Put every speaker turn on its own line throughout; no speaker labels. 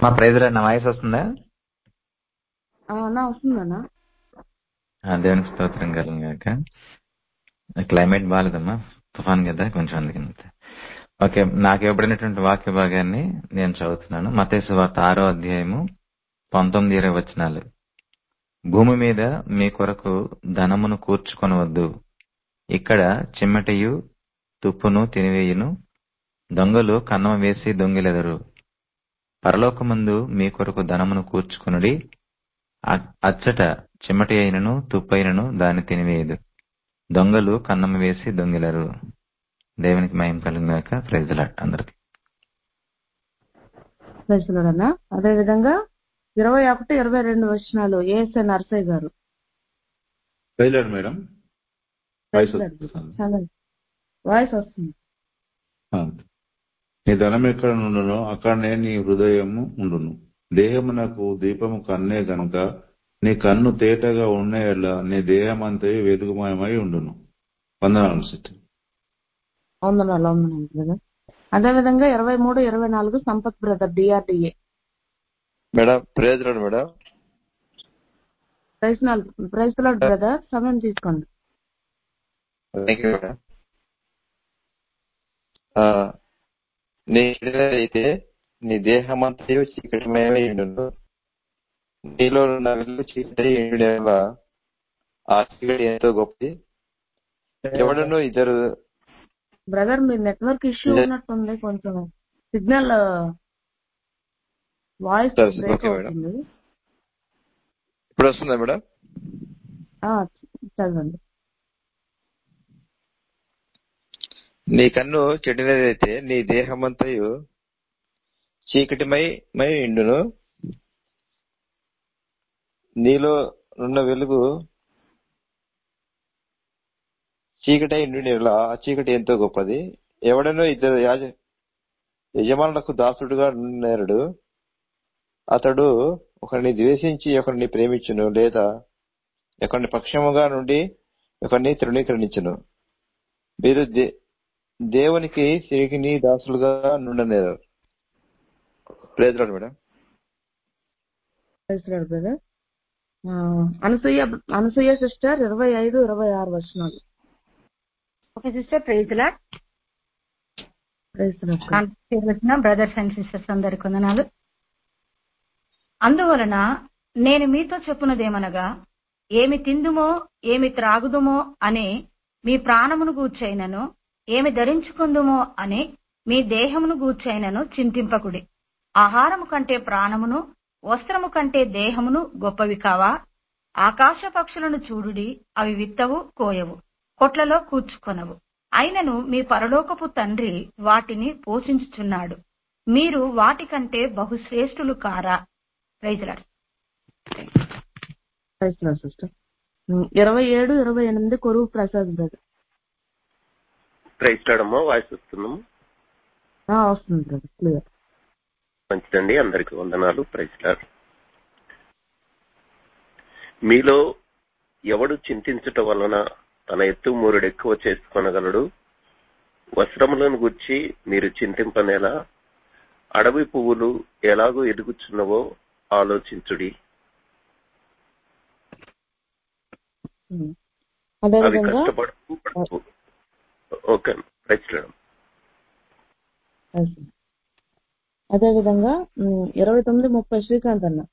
మా ప్రైజ్ నా వాయిస్ వస్తుందా
ఆ, అన్నా వస్తుందన్నా
ఆ, దేవునికి స్తోత్రం కలం గాక క్లైమేట్ బాగాలేదమ్మా తుఫాన్ కదా కొంచెం అందుకని ఓకే నాకు ఇవ్వబడినటువంటి వాక్య భాగాన్ని నేను చదువుతున్నాను మతేసు వార్త ఆరో అధ్యాయము పంతొమ్మిది ఇరవై వచనాలు భూమి మీద మీ కొరకు ధనమును కూర్చుకొనవద్దు ఇక్కడ చిమ్మటయు తుప్పును తినివేయును దొంగలు కన్నమ వేసి దొంగిలెదరు పరలోకమందు మీ కొరకు ధనమును కూర్చుకొనుడి అ- అచ్చట చిమ్మటి అయినను తుప్పైనను దాన్ని తినివేయదు దొంగలు కన్నమ వేసి దొంగిలరు దేవునికి మహిమ కలిగినాక ప్రైజులాట్ అందరికి
ప్రశ్నలన్నా అదే విధంగా ఇరవై ఒకటి ఇరవై రెండు వచనాలు ఏఎస్ఐ నర్సయ్య గారు
బయలుదేరు మేడం వాయిస్
ప్రశ్నలు
వస్తుంది.
చదవండి. వాయిస్ వస్తుంది
ఆ. నీ ధనం ఎక్కడ నుండునో అక్కడనే నీ హృదయము ఉండును దేహమునకు దీపము కన్నే గనుక నీ కన్ను తేటగా ఉండేలా నీ దేహమంతా వెలుగుమయమై ఉండును వందనాలు సిస్టర్
వందనాలు వందనాలు బ్రదర్ అదే విధంగా ఇరవై మూడు ఇరవై నాలుగు Sampath brother DRDA
madam praise Lord madam
ప్రశ్నలు ప్రశ్నలు బ్రదర్ సమయం తీసుకోండి
థ్యాంక్ యూ మేడం ఆ, నీ అయితే నీ దేహమంతయు చీకటిమయమై ఉండును నీలో ఉన్న వెలుగు చీకటి ఉండునేల ఆ చీకటి ఎంతో గొప్పది ఎవడను ఇద్దరు
బ్రదర్ మీ నెట్వర్క్ ఇష్యూ
లే-
ఉన్నట్టుంది కొంచెం సిగ్నల్ వాయిస్
సరే,
బ్రేక్
ఓకే మేడం.
అవుతుంది
ఇప్పుడు వస్తుందా మేడం
ఆ, చదవండి
నీ కన్ను చెడినదైతే నీ దేహమంతయు చీకటిమై మై ఇండును నీలో ఉన్న వెలుగు చీకటి ఇండునేలా ఆ చీకటి ఎంతో గొప్పది ఎవడనో ఇద్దరు యాజ యజమానులకు దాసుడుగా నేరడు అతడు ఒకరిని ద్వేషించి ఒకరిని ప్రేమించును లేదా ఒకరిని పక్షముగా నుండి ఒకరిని తృణీకరించును మీరు దే- దేవునికి సిరిగిని దాసులుగా నుండనేరు ప్రేజరాడు మేడం
ప్రశ్నలు బ్రదర్ ఆ, అనసూయ అనసూయ సిస్టర్ ఇరవై ఐదు ఇరవై ఆరు వచనాలు
ఓకే సిస్టర్ ప్రైజ్ లాట్
ప్రశ్నలు
కాన్ఫరెన్స్ వచ్చిన బ్రదర్స్ అండ్ సిస్టర్స్ అందరికి వందనాలు అందువలన నేను మీతో చెప్పున్నదేమనగా ఏమి తిందుమో ఏమి త్రాగుదుమో అనే మీ ప్రాణమును గూర్చైనను ఏమి ధరించుకుందుమో అని మీ దేహమును గూర్చైనను చింతింపకుడి ఆహారము కంటే ప్రాణమును వస్త్రము కంటే దేహమును గొప్పవి కావా ఆకాశ పక్షులను చూడుడి అవి విత్తవు కోయవు కొట్లలో కూర్చుకొనవు అయినను మీ పరలోకపు తండ్రి వాటిని పోషించుచున్నాడు మీరు వాటికంటే బహుశ్రేష్ఠులు కారా రైతులాడు
ప్రశ్నలు సిస్టర్ ఇరవై ఏడు ఇరవై ఎనిమిది కొరువు ప్రసాద్ బ్రదర్
ప్రైస్లాడమ్మా వాయిస్ వస్తున్నాము
ఆ, వస్తుంది బ్రదర్ క్లియర్
మంచిదండి అందరికి వందనాలు ప్రైస్లాడ్ మీలో ఎవడు చింతించుట వలన తన ఎత్తు మూరుడు ఎక్కువ చేసుకొనగలడు వస్త్రములను గుర్చి మీరు చింతింపనేలా అడవి పువ్వులు ఎలాగో ఎదుగుచున్నవో ఆలోచించుడి అవి
అదేవిధంగా
కష్టపడుతూ పడుతూ ఓకే ప్రైస్లాడ్
అదేవిధంగా ఉమ్, ఇరవై తొమ్మిది ముప్పై శ్రీకాంత్ అన్న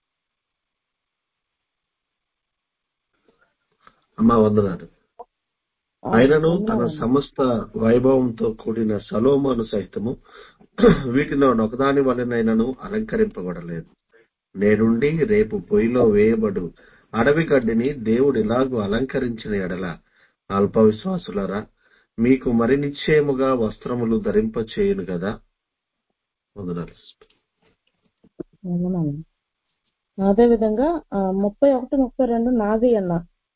అమ్మ వందనాలు ఆయనను తన సమస్త వైభవంతో కూడిన సలోమాను సహితము వీటిలో ఒకదాని వలనైనను అలంకరింపబడలేదు నేనుండి రేపు పొయ్యిలో వేయబడు అడవి గడ్డిని దేవుడు ఇలాగూ అలంకరించిన ఎడల అల్ప విశ్వాసులరా మీకు మరి నిశ్చయముగా వస్త్రములు ధరింప చేయును కదా వందనాలు
వందనాలు. అదేవిధంగా ఆ, ముప్పై ఒకటి ముప్పై రెండు నాది అన్న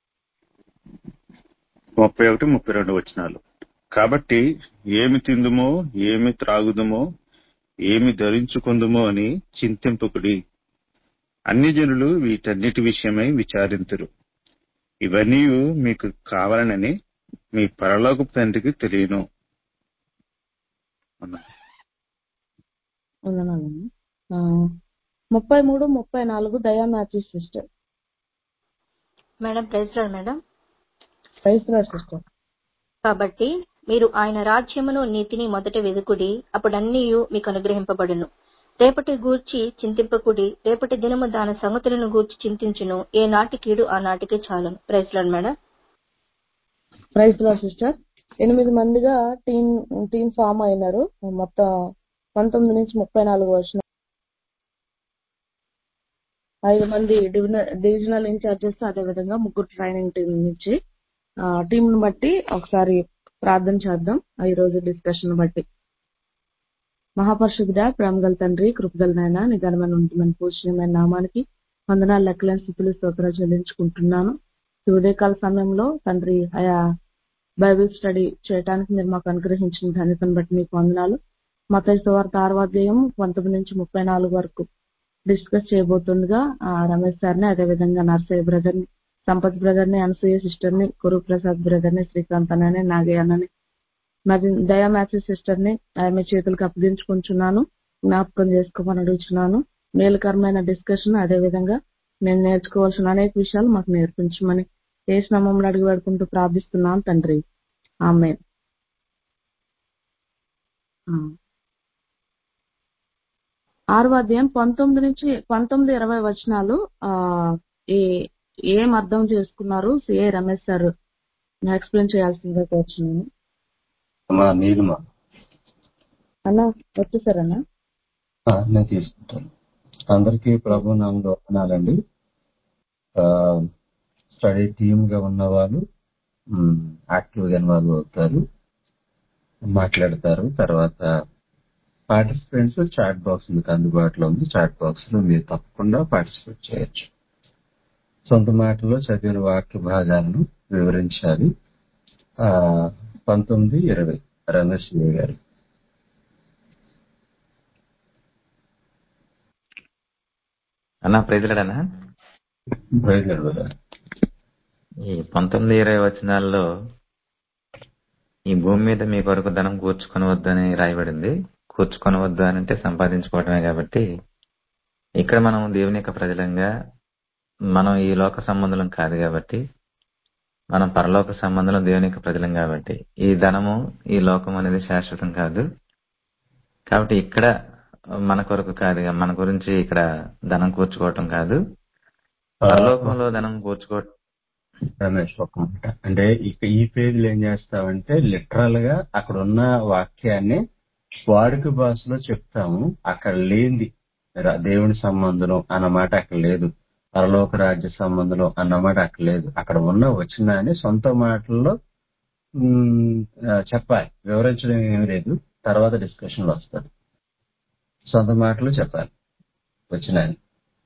ముప్పై ఒకటి ముప్పై రెండు వచనాలు కాబట్టి ఏమి తిందుమో ఏమి త్రాగుదుమో ఏమి ధరించుకుందుమో అని చింతింపకుడి అన్ని జనులు వీటన్నిటి విషయమై విచారింతురు ఇవన్నీ మీకు కావాలనని మీ పరలోకపు తండ్రికి తెలియను అన్నారు.
వందనాలు అన్న. ఆ, ముప్పై మూడు ముప్పై నాలుగు Daya Mathews sister
madam praise Lord madam
క్రైస్తవ సిస్టర్
కాబట్టి మీరు ఆయన రాజ్యమును నీతిని మొదట వెదుకుడి అప్పుడన్నీ మీకు అనుగ్రహింపబడును రేపటి గూర్చి చింతింపకుడి రేపటి దినము దాని సంగతులను గూర్చి చింతించును ఏ నాటి కీడు ఆ నాటికి చాలును ప్రైజ్ లార్డ్ మేడం
క్రైస్తవ సిస్టర్ ఎనిమిది మందిగా టీం టీం ఫామ్ అయినారు మొత్తం పంతొమ్మిది నుంచి ముప్పై నాలుగు వచ్చిన ఐదు మంది డివిజనల్ డివిజనల్ ఇన్ఛార్జెస్ అదేవిధంగా ముగ్గురు ట్రైనింగ్ టీం నుంచి టీం ను బట్టి ఒకసారి ప్రార్థన చేద్దాం ఈ రోజు డిస్కషన్ బట్టి మహాపరిశుద్ధ ప్రేమగల తండ్రి కృపగల నాయన నిఘనమైన ఉంటుందని పూజనీయమైన నామానికి వందనాలు లెక్కలేని స్థితులు స్తోత్రాలు చెల్లించుకుంటున్నాను ఈ ఉదయకాల సమయంలో తండ్రి ఆయా బైబిల్ స్టడీ చేయడానికి మీరు మాకు అనుగ్రహించిన ధన్యతను బట్టి మీకు వందనాలు మత వార్త ఆరవాధ్యాయం పంతొమ్మిది నుంచి ముప్పై నాలుగు వరకు డిస్కస్ చేయబోతుండగా ఆ, రమేష్ సార్ని అదేవిధంగా నర్సయ్య బ్రదర్ ని సంపత్ బ్రదర్ ని అనసూయ సిస్టర్ ని గురు ప్రసాద్ బ్రదర్ ని శ్రీకాంత్ అన్నని నాగయ్య అన్నని మరి దయా మ్యాథ్స్ సిస్టర్ ని ఆమె చేతులకు అప్పగించుకుంటున్నాను జ్ఞాపకం చేసుకోమని అడుగుతున్నాను మేలుకరమైన డిస్కషన్ అదేవిధంగా నేను నేర్చుకోవాల్సిన అనేక విషయాలు మాకు నేర్పించమని ఏ స్నామంలో అడిగి పెడుకుంటూ ప్రార్థిస్తున్నాను తండ్రి ఆమె ఆరవ అధ్యాయం పంతొమ్మిది నుంచి పంతొమ్మిది ఇరవై వచనాలు ఆ ఏ ఏం అర్థం చేసుకున్నారు సిఏ రమేష్ సార్ ఎక్స్ప్లెయిన్ చేయాల్సిందిగా కోరుచున్నాను
అమ్మా నీలిమ
అన్నా వచ్చేసారన్నా
ఆ, నేను తీసుకుంటాను అందరికీ ప్రభు నామంలో వందనాలండి ఆ, స్టడీ టీమ్ గా ఉన్న వాళ్ళు మ్, యాక్టివ్ గా వాళ్ళు అవుతారు మాట్లాడతారు తర్వాత పార్టిసిపెంట్స్ చాట్ బాక్స్ మీకు అందుబాటులో ఉంది చాట్ బాక్స్ లో మీరు తప్పకుండా పార్టిసిపేట్ చేయొచ్చు సొంత మాటల్లో చదివిన వాక్య భాగాలను వివరించాలి ఆ పంతొమ్మిది ఇరవై రమేష్ గారు
అన్నా ప్రైజ్లాడనా
బయలుదేరు
ఈ పంతొమ్మిది ఇరవై వచనాల్లో ఈ భూమి మీద మీ కొరకు ధనం కూర్చుకొనవద్దని రాయబడింది కూర్చుకొనవద్దు అని అంటే సంపాదించుకోవటమే కాబట్టి ఇక్కడ మనం దేవుని యొక్క ప్రజలంగా మనం ఈ లోక సంబంధులం కాదు కాబట్టి మనం పరలోక సంబంధం దేవుని యొక్క ప్రజలం కాబట్టి ఈ ధనము ఈ లోకం అనేది శాశ్వతం కాదు కాబట్టి ఇక్కడ మన కొరకు కాదు మన గురించి ఇక్కడ ధనం కూర్చుకోవటం కాదు పరలోకంలో ధనం కూర్చుకోవటం
రమేష్ ఒక మాట అంటే ఇక ఈ పేజ్ లో ఏం చేస్తామంటే లిటరల్ గా అక్కడ ఉన్న వాక్యాన్ని వాడుక భాషలో చెప్తాము అక్కడ లేనిది ర- దేవుని సంబంధం అన్నమాట అక్కడ లేదు పరలోక రాజ్య సంబంధం అన్నమాట అక్కడ లేదు అక్కడ ఉన్న వచనాన్ని సొంత మాటల్లో ఉమ్, ఆ, చెప్పాలి వివరించడం ఏమీ లేదు తర్వాత డిస్కషన్ లో వస్తుంది సొంత మాటలు చెప్పాలి వచనాన్ని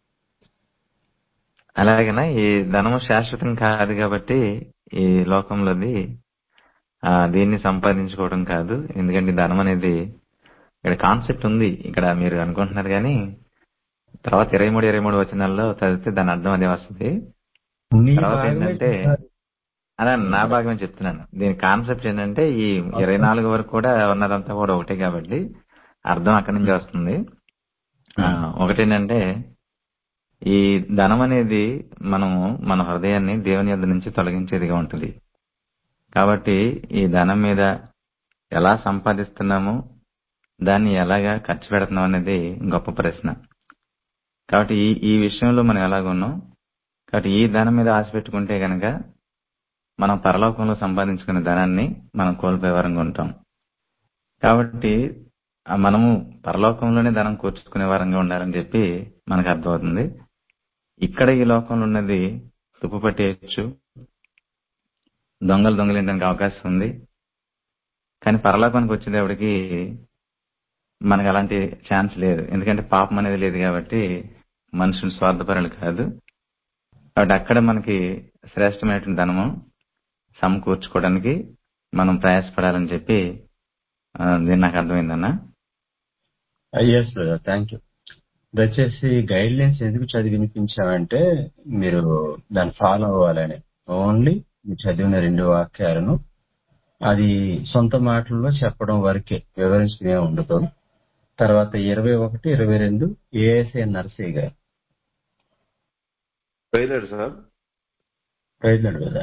అలాగేనా ఈ ధనము శాశ్వతం కాదు కాబట్టి ఈ లోకంలోది ఆ, దీన్ని సంపాదించుకోవడం కాదు ఎందుకంటే ఈ ధనం అనేది ఇక్కడ కాన్సెప్ట్ ఉంది ఇక్కడ మీరు అనుకుంటున్నారు కానీ తర్వాత ఇరవై మూడు ఇరవై మూడు వచనాల్లో చదివితే దాని అర్థం అదే వస్తుంది
నీ
తర్వాత
భాగమే
ఏంటంటే
చెప్పాలి.
అదే నా భాగమే చెప్తున్నాను దీని కాన్సెప్ట్ ఏంటంటే ఈ ఇరవై నాలుగు వరకు కూడా ఉన్నదంతా కూడా ఒకటే కాబట్టి అర్థం అక్కడి నుంచి వస్తుంది ఆ, ఒకటేంటంటే ఈ ధనం అనేది మనము మన హృదయాన్ని దేవుని యొద్ద నుంచి తొలగించేదిగా ఉంటుంది కాబట్టి ఈ ధనం మీద ఎలా సంపాదిస్తున్నాము దాన్ని ఎలాగా ఖర్చు పెడుతున్నాం అనేది గొప్ప ప్రశ్న కాబట్టి ఈ ఈ విషయంలో మనం ఎలాగున్నాం కాబట్టి ఈ ధనం మీద ఆశ పెట్టుకుంటే గనక మనం పరలోకంలో సంపాదించుకునే ధనాన్ని మనం కోల్పోయే వారంగా ఉంటాం కాబట్టి ఆ మనము పరలోకంలోనే ధనం కూర్చుకునే వారంగా ఉండాలని చెప్పి మనకు అర్థమవుతుంది ఇక్కడ ఈ లోకంలో ఉన్నది తుప్పు పట్టేయచ్చు దొంగలు దొంగలించడానికి అవకాశం ఉంది కానీ పరలోకానికి వచ్చేటప్పటికి మనకు అలాంటి ఛాన్స్ లేదు ఎందుకంటే పాపం అనేది లేదు కాబట్టి మనుషులు స్వార్థపరులు కాదు కాబట్టి అక్కడ మనకి శ్రేష్టమైనటువంటి ధనము సమకూర్చుకోవడానికి మనం ప్రయాసపడాలని చెప్పి ఆ, దీన్ని నాకు అర్థమైందన్నా
ఎస్ బ్రదర్ థ్యాంక్ యూ దయచేసి గైడ్ లైన్స్ ఎందుకు చదివి వినిపించామంటే మీరు దాన్ని ఫాలో అవ్వాలని ఓన్లీ మీరు చదివిన రెండు వాక్యాలను అది సొంత మాటల్లో చెప్పడం వరకే వివరించడం ఏమి ఉండదు తర్వాత ఇరవై ఒకటి ఇరవై రెండు ఏఎస్ఏ నర్సయ్య గారు
ట్రైలర్ సార్
ప్రయత్నం కదా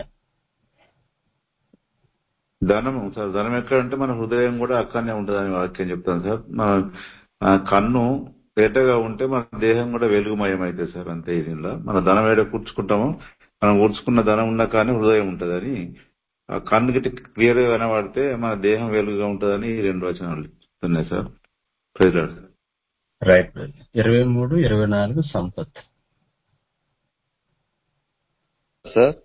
ధనం సార్ ధనం ఎక్కడంటే మన హృదయం కూడా అక్కడనే ఉంటుందని వాక్యం చెప్తాను సార్ మన ఆ, కన్ను తేటగా ఉంటే మన దేహం కూడా వెలుగుమయం అవుతుంది సార్ అంతే దీనిలో మన ధనం ఏడ కూర్చుకుంటామో మనం కూర్చుకున్న ధనం ఉన్నా కానీ హృదయం ఉంటుందని ఆ కన్ను గిట్ట క్లియర్ గా కనబడితే మన దేహం వెలుగుగా ఉంటుందని ఈ రెండు వచనాలు చెప్తున్నాయి సార్ ప్రైజ్
రైట్ బ్రదర్ ఇరవై మూడు ఇరవై నాలుగు Sampath
sir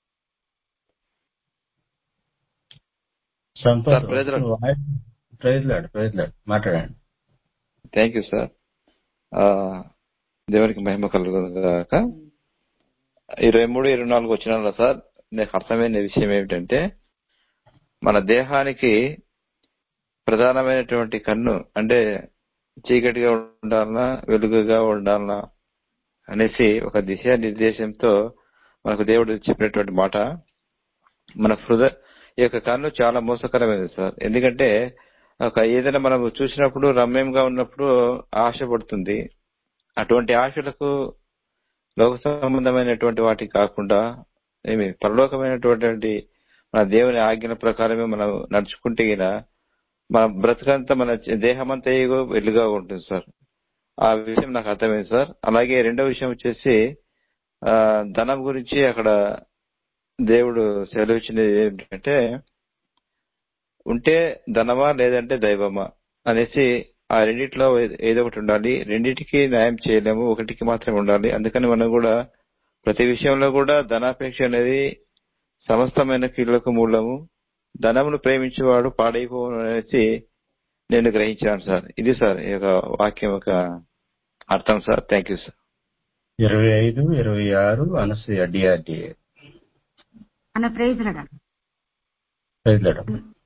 Sampath
sir, praise the Lord.
Praise Lord praise Lord మాట్లాడండి
థ్యాంక్ యూ సార్ ఆ, దేవునికి మహిమ కలుగుగాక ఇరవై మూడు ఇరవై నాలుగు వచ్చిన సార్ నాకు అర్థమైన విషయం ఏమిటంటే మన దేహానికి ప్రధానమైనటువంటి కన్ను అంటే చీకటిగా ఉండాలనా వెలుగుగా ఉండాలనా అనేసి ఒక దిశ నిర్దేశంతో మనకు దేవుడు చెప్పినటువంటి మాట మన హృదయ ఈ యొక్క కన్ను చాలా మోసకరమైనది సార్ ఎందుకంటే ఒక ఏదైనా మనం చూసినప్పుడు రమ్యంగా ఉన్నప్పుడు ఆశపడుతుంది అటువంటి ఆశలకు లోక సంబంధమైనటువంటి వాటికి కాకుండా ఏమి పరలోకమైనటువంటి మన దేవుని ఆజ్ఞల ప్రకారమే మనం నడుచుకుంటే గిన మన బ్రతకంతా మన దేహమంతా ఏగో వెలుగా ఉంటుంది సార్ ఆ విషయం నాకు అర్థమైంది సార్ అలాగే రెండో విషయం వచ్చేసి ఆ ధనం గురించి అక్కడ దేవుడు సెలవిచ్చినది ఏంటంటే ఉంటే ధనమా లేదంటే దైవమా అనేసి ఆ రెండిట్లో ఏ- ఏదో ఒకటి ఉండాలి రెండిటికి న్యాయం చేయలేము ఒకటికి మాత్రమే ఉండాలి అందుకని మనం కూడా ప్రతి విషయంలో కూడా ధనాపేక్ష అనేది సమస్తమైన కీళ్లకు మూలము ధనమును ప్రేమించేవాడు పాడైపోవడం అనేసి నేను గ్రహించాను సార్ ఇది సార్ ఈ యొక్క వాక్యం యొక్క అర్థం సార్ థ్యాంక్ యూ సార్
ఇరవై ఐదు ఇరవై ఆరు అనసూయ డిఆర్డిఏ
అన్న ప్రైజ్ లడా
ప్రైజ్ లాడు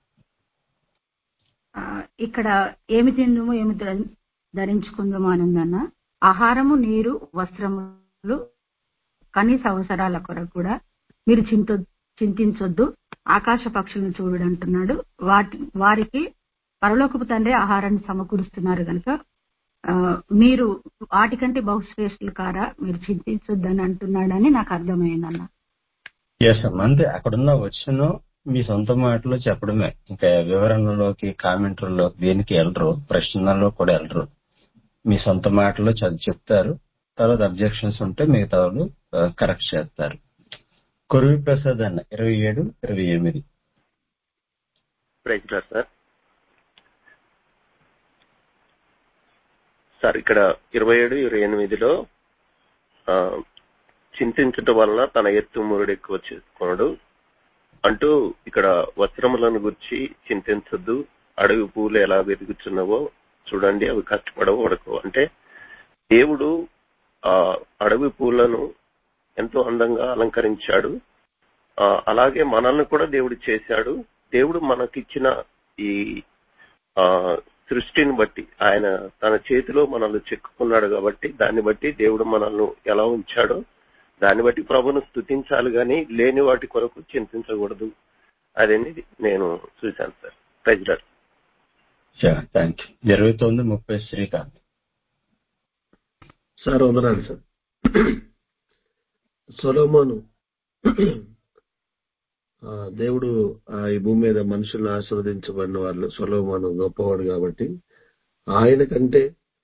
ఆ, ఇక్కడ ఏమి తిందుమో ఏమి ధ- ధరించుకుందామో అని ఉందన్న ఆహారము నీరు వస్త్రములు కనీస అవసరాల కొరకు కూడా మీరు చింత చింతించొద్దు ఆకాశ పక్షులను చూడు అంటున్నాడు వాటి వారికి పరలోకపు తండ్రి ఆహారాన్ని సమకూరుస్తున్నారు కనుక ఆ, మీరు వాటికంటే బహుశ్రేష్ఠులు కారా మీరు చింతించొద్దని అంటున్నాడని నాకు అర్థమైందన్న
ఎస్ అమ్మ అంతే అక్కడున్న వచ్చిన మీ సొంత మాటలో చెప్పడమే ఇంకా వివరణలోకి కామెంట్లలో దేనికి వెళ్ళరు ప్రశ్నల్లో కూడా వెళ్ళరు మీ సొంత మాటలో చదివి చెప్తారు తర్వాత అబ్జెక్షన్స్ ఉంటే మిగతా వాళ్ళు కరెక్ట్ చేస్తారు కురువి ప్రసాద్ అన్న ఇరవై ఏడు ఇరవై ఎనిమిది
ప్రైజ్ లార్డ్ సార్ సార్ ఇక్కడ ఇరవై ఏడు ఇరవై ఎనిమిదిలో ఆ, చింతించటం వలన తన ఎత్తు మురుడు ఎక్కువ చేసుకున్నాడు అంటూ ఇక్కడ వస్త్రములను గురించి చింతించొద్దు అడవి పూలు ఎలా వెతుకుతున్నావో చూడండి అవి కష్టపడవు ఉడకవు అంటే దేవుడు ఆ అడవి పూలను ఎంతో అందంగా అలంకరించాడు ఆ, అలాగే మనల్ని కూడా దేవుడు చేశాడు దేవుడు మనకిచ్చిన ఈ ఆ సృష్టిని బట్టి ఆయన తన చేతిలో మనల్ని చెక్కుకున్నాడు కాబట్టి దాన్ని బట్టి దేవుడు మనల్ని ఎలా ఉంచాడో దాన్ని బట్టి ప్రభును స్థుతించాలి కానీ లేని వాటి కొరకు చింతించకూడదు అదనేది నేను చూశాను సార్ ప్రజలు
థ్యాంక్ యూ ఇరవై తొమ్మిది ముప్పై శ్రీకాంత్
సార్ వందనాలు సార్ సొలోమోను ఆ, దేవుడు ఆ ఈ భూమి మీద మనుషులను ఆశీర్వదించబడిన వాళ్ళు సొలోమోను గొప్పవాడు కాబట్టి ఆయన కంటే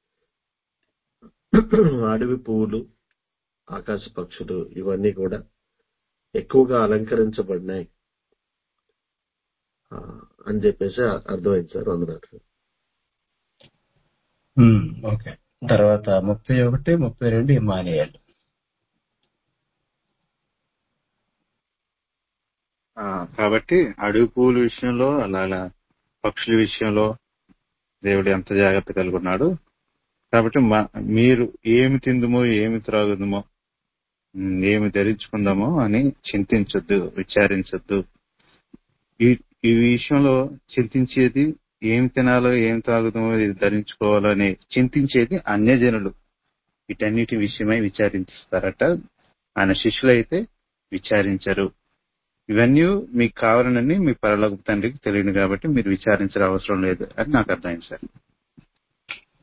అడవి పువ్వులు ఆకాశ పక్షులు ఇవన్నీ కూడా ఎక్కువగా అలంకరించబడినాయి ఆ, అని చెప్పేసి అర్థమైంది సార్ వందనాలు సార్
ఉమ్, ఓకే తర్వాత ముప్పై ఒకటి ముప్పై రెండు ఇమానియాలు
ఆ, కాబట్టి అడవి పూల విషయంలో అలాగా పక్షుల విషయంలో దేవుడు ఎంత జాగ్రత్త కలిగి ఉన్నాడు కాబట్టి మ- మీరు ఏమి తిందుమో ఏమి త్రాగుదమో ఉమ్, ఏమి ధరించుకుందామో అని చింతించొద్దు విచారించొద్దు ఈ ఈ విషయంలో చింతించేది ఏం తినాలో ఏం తాగుదామో ఇది ధరించుకోవాలో అని చింతించేది అన్యజనులు వీటన్నిటి విషయమై విచారిస్తారట ఆయన శిష్యులైతే విచారించరు ఇవన్నీ మీకు కావాలనని మీ పరలోక తండ్రికి తెలియదు కాబట్టి మీరు విచారించిన అవసరం లేదు అని నాకు అర్థమైంది సార్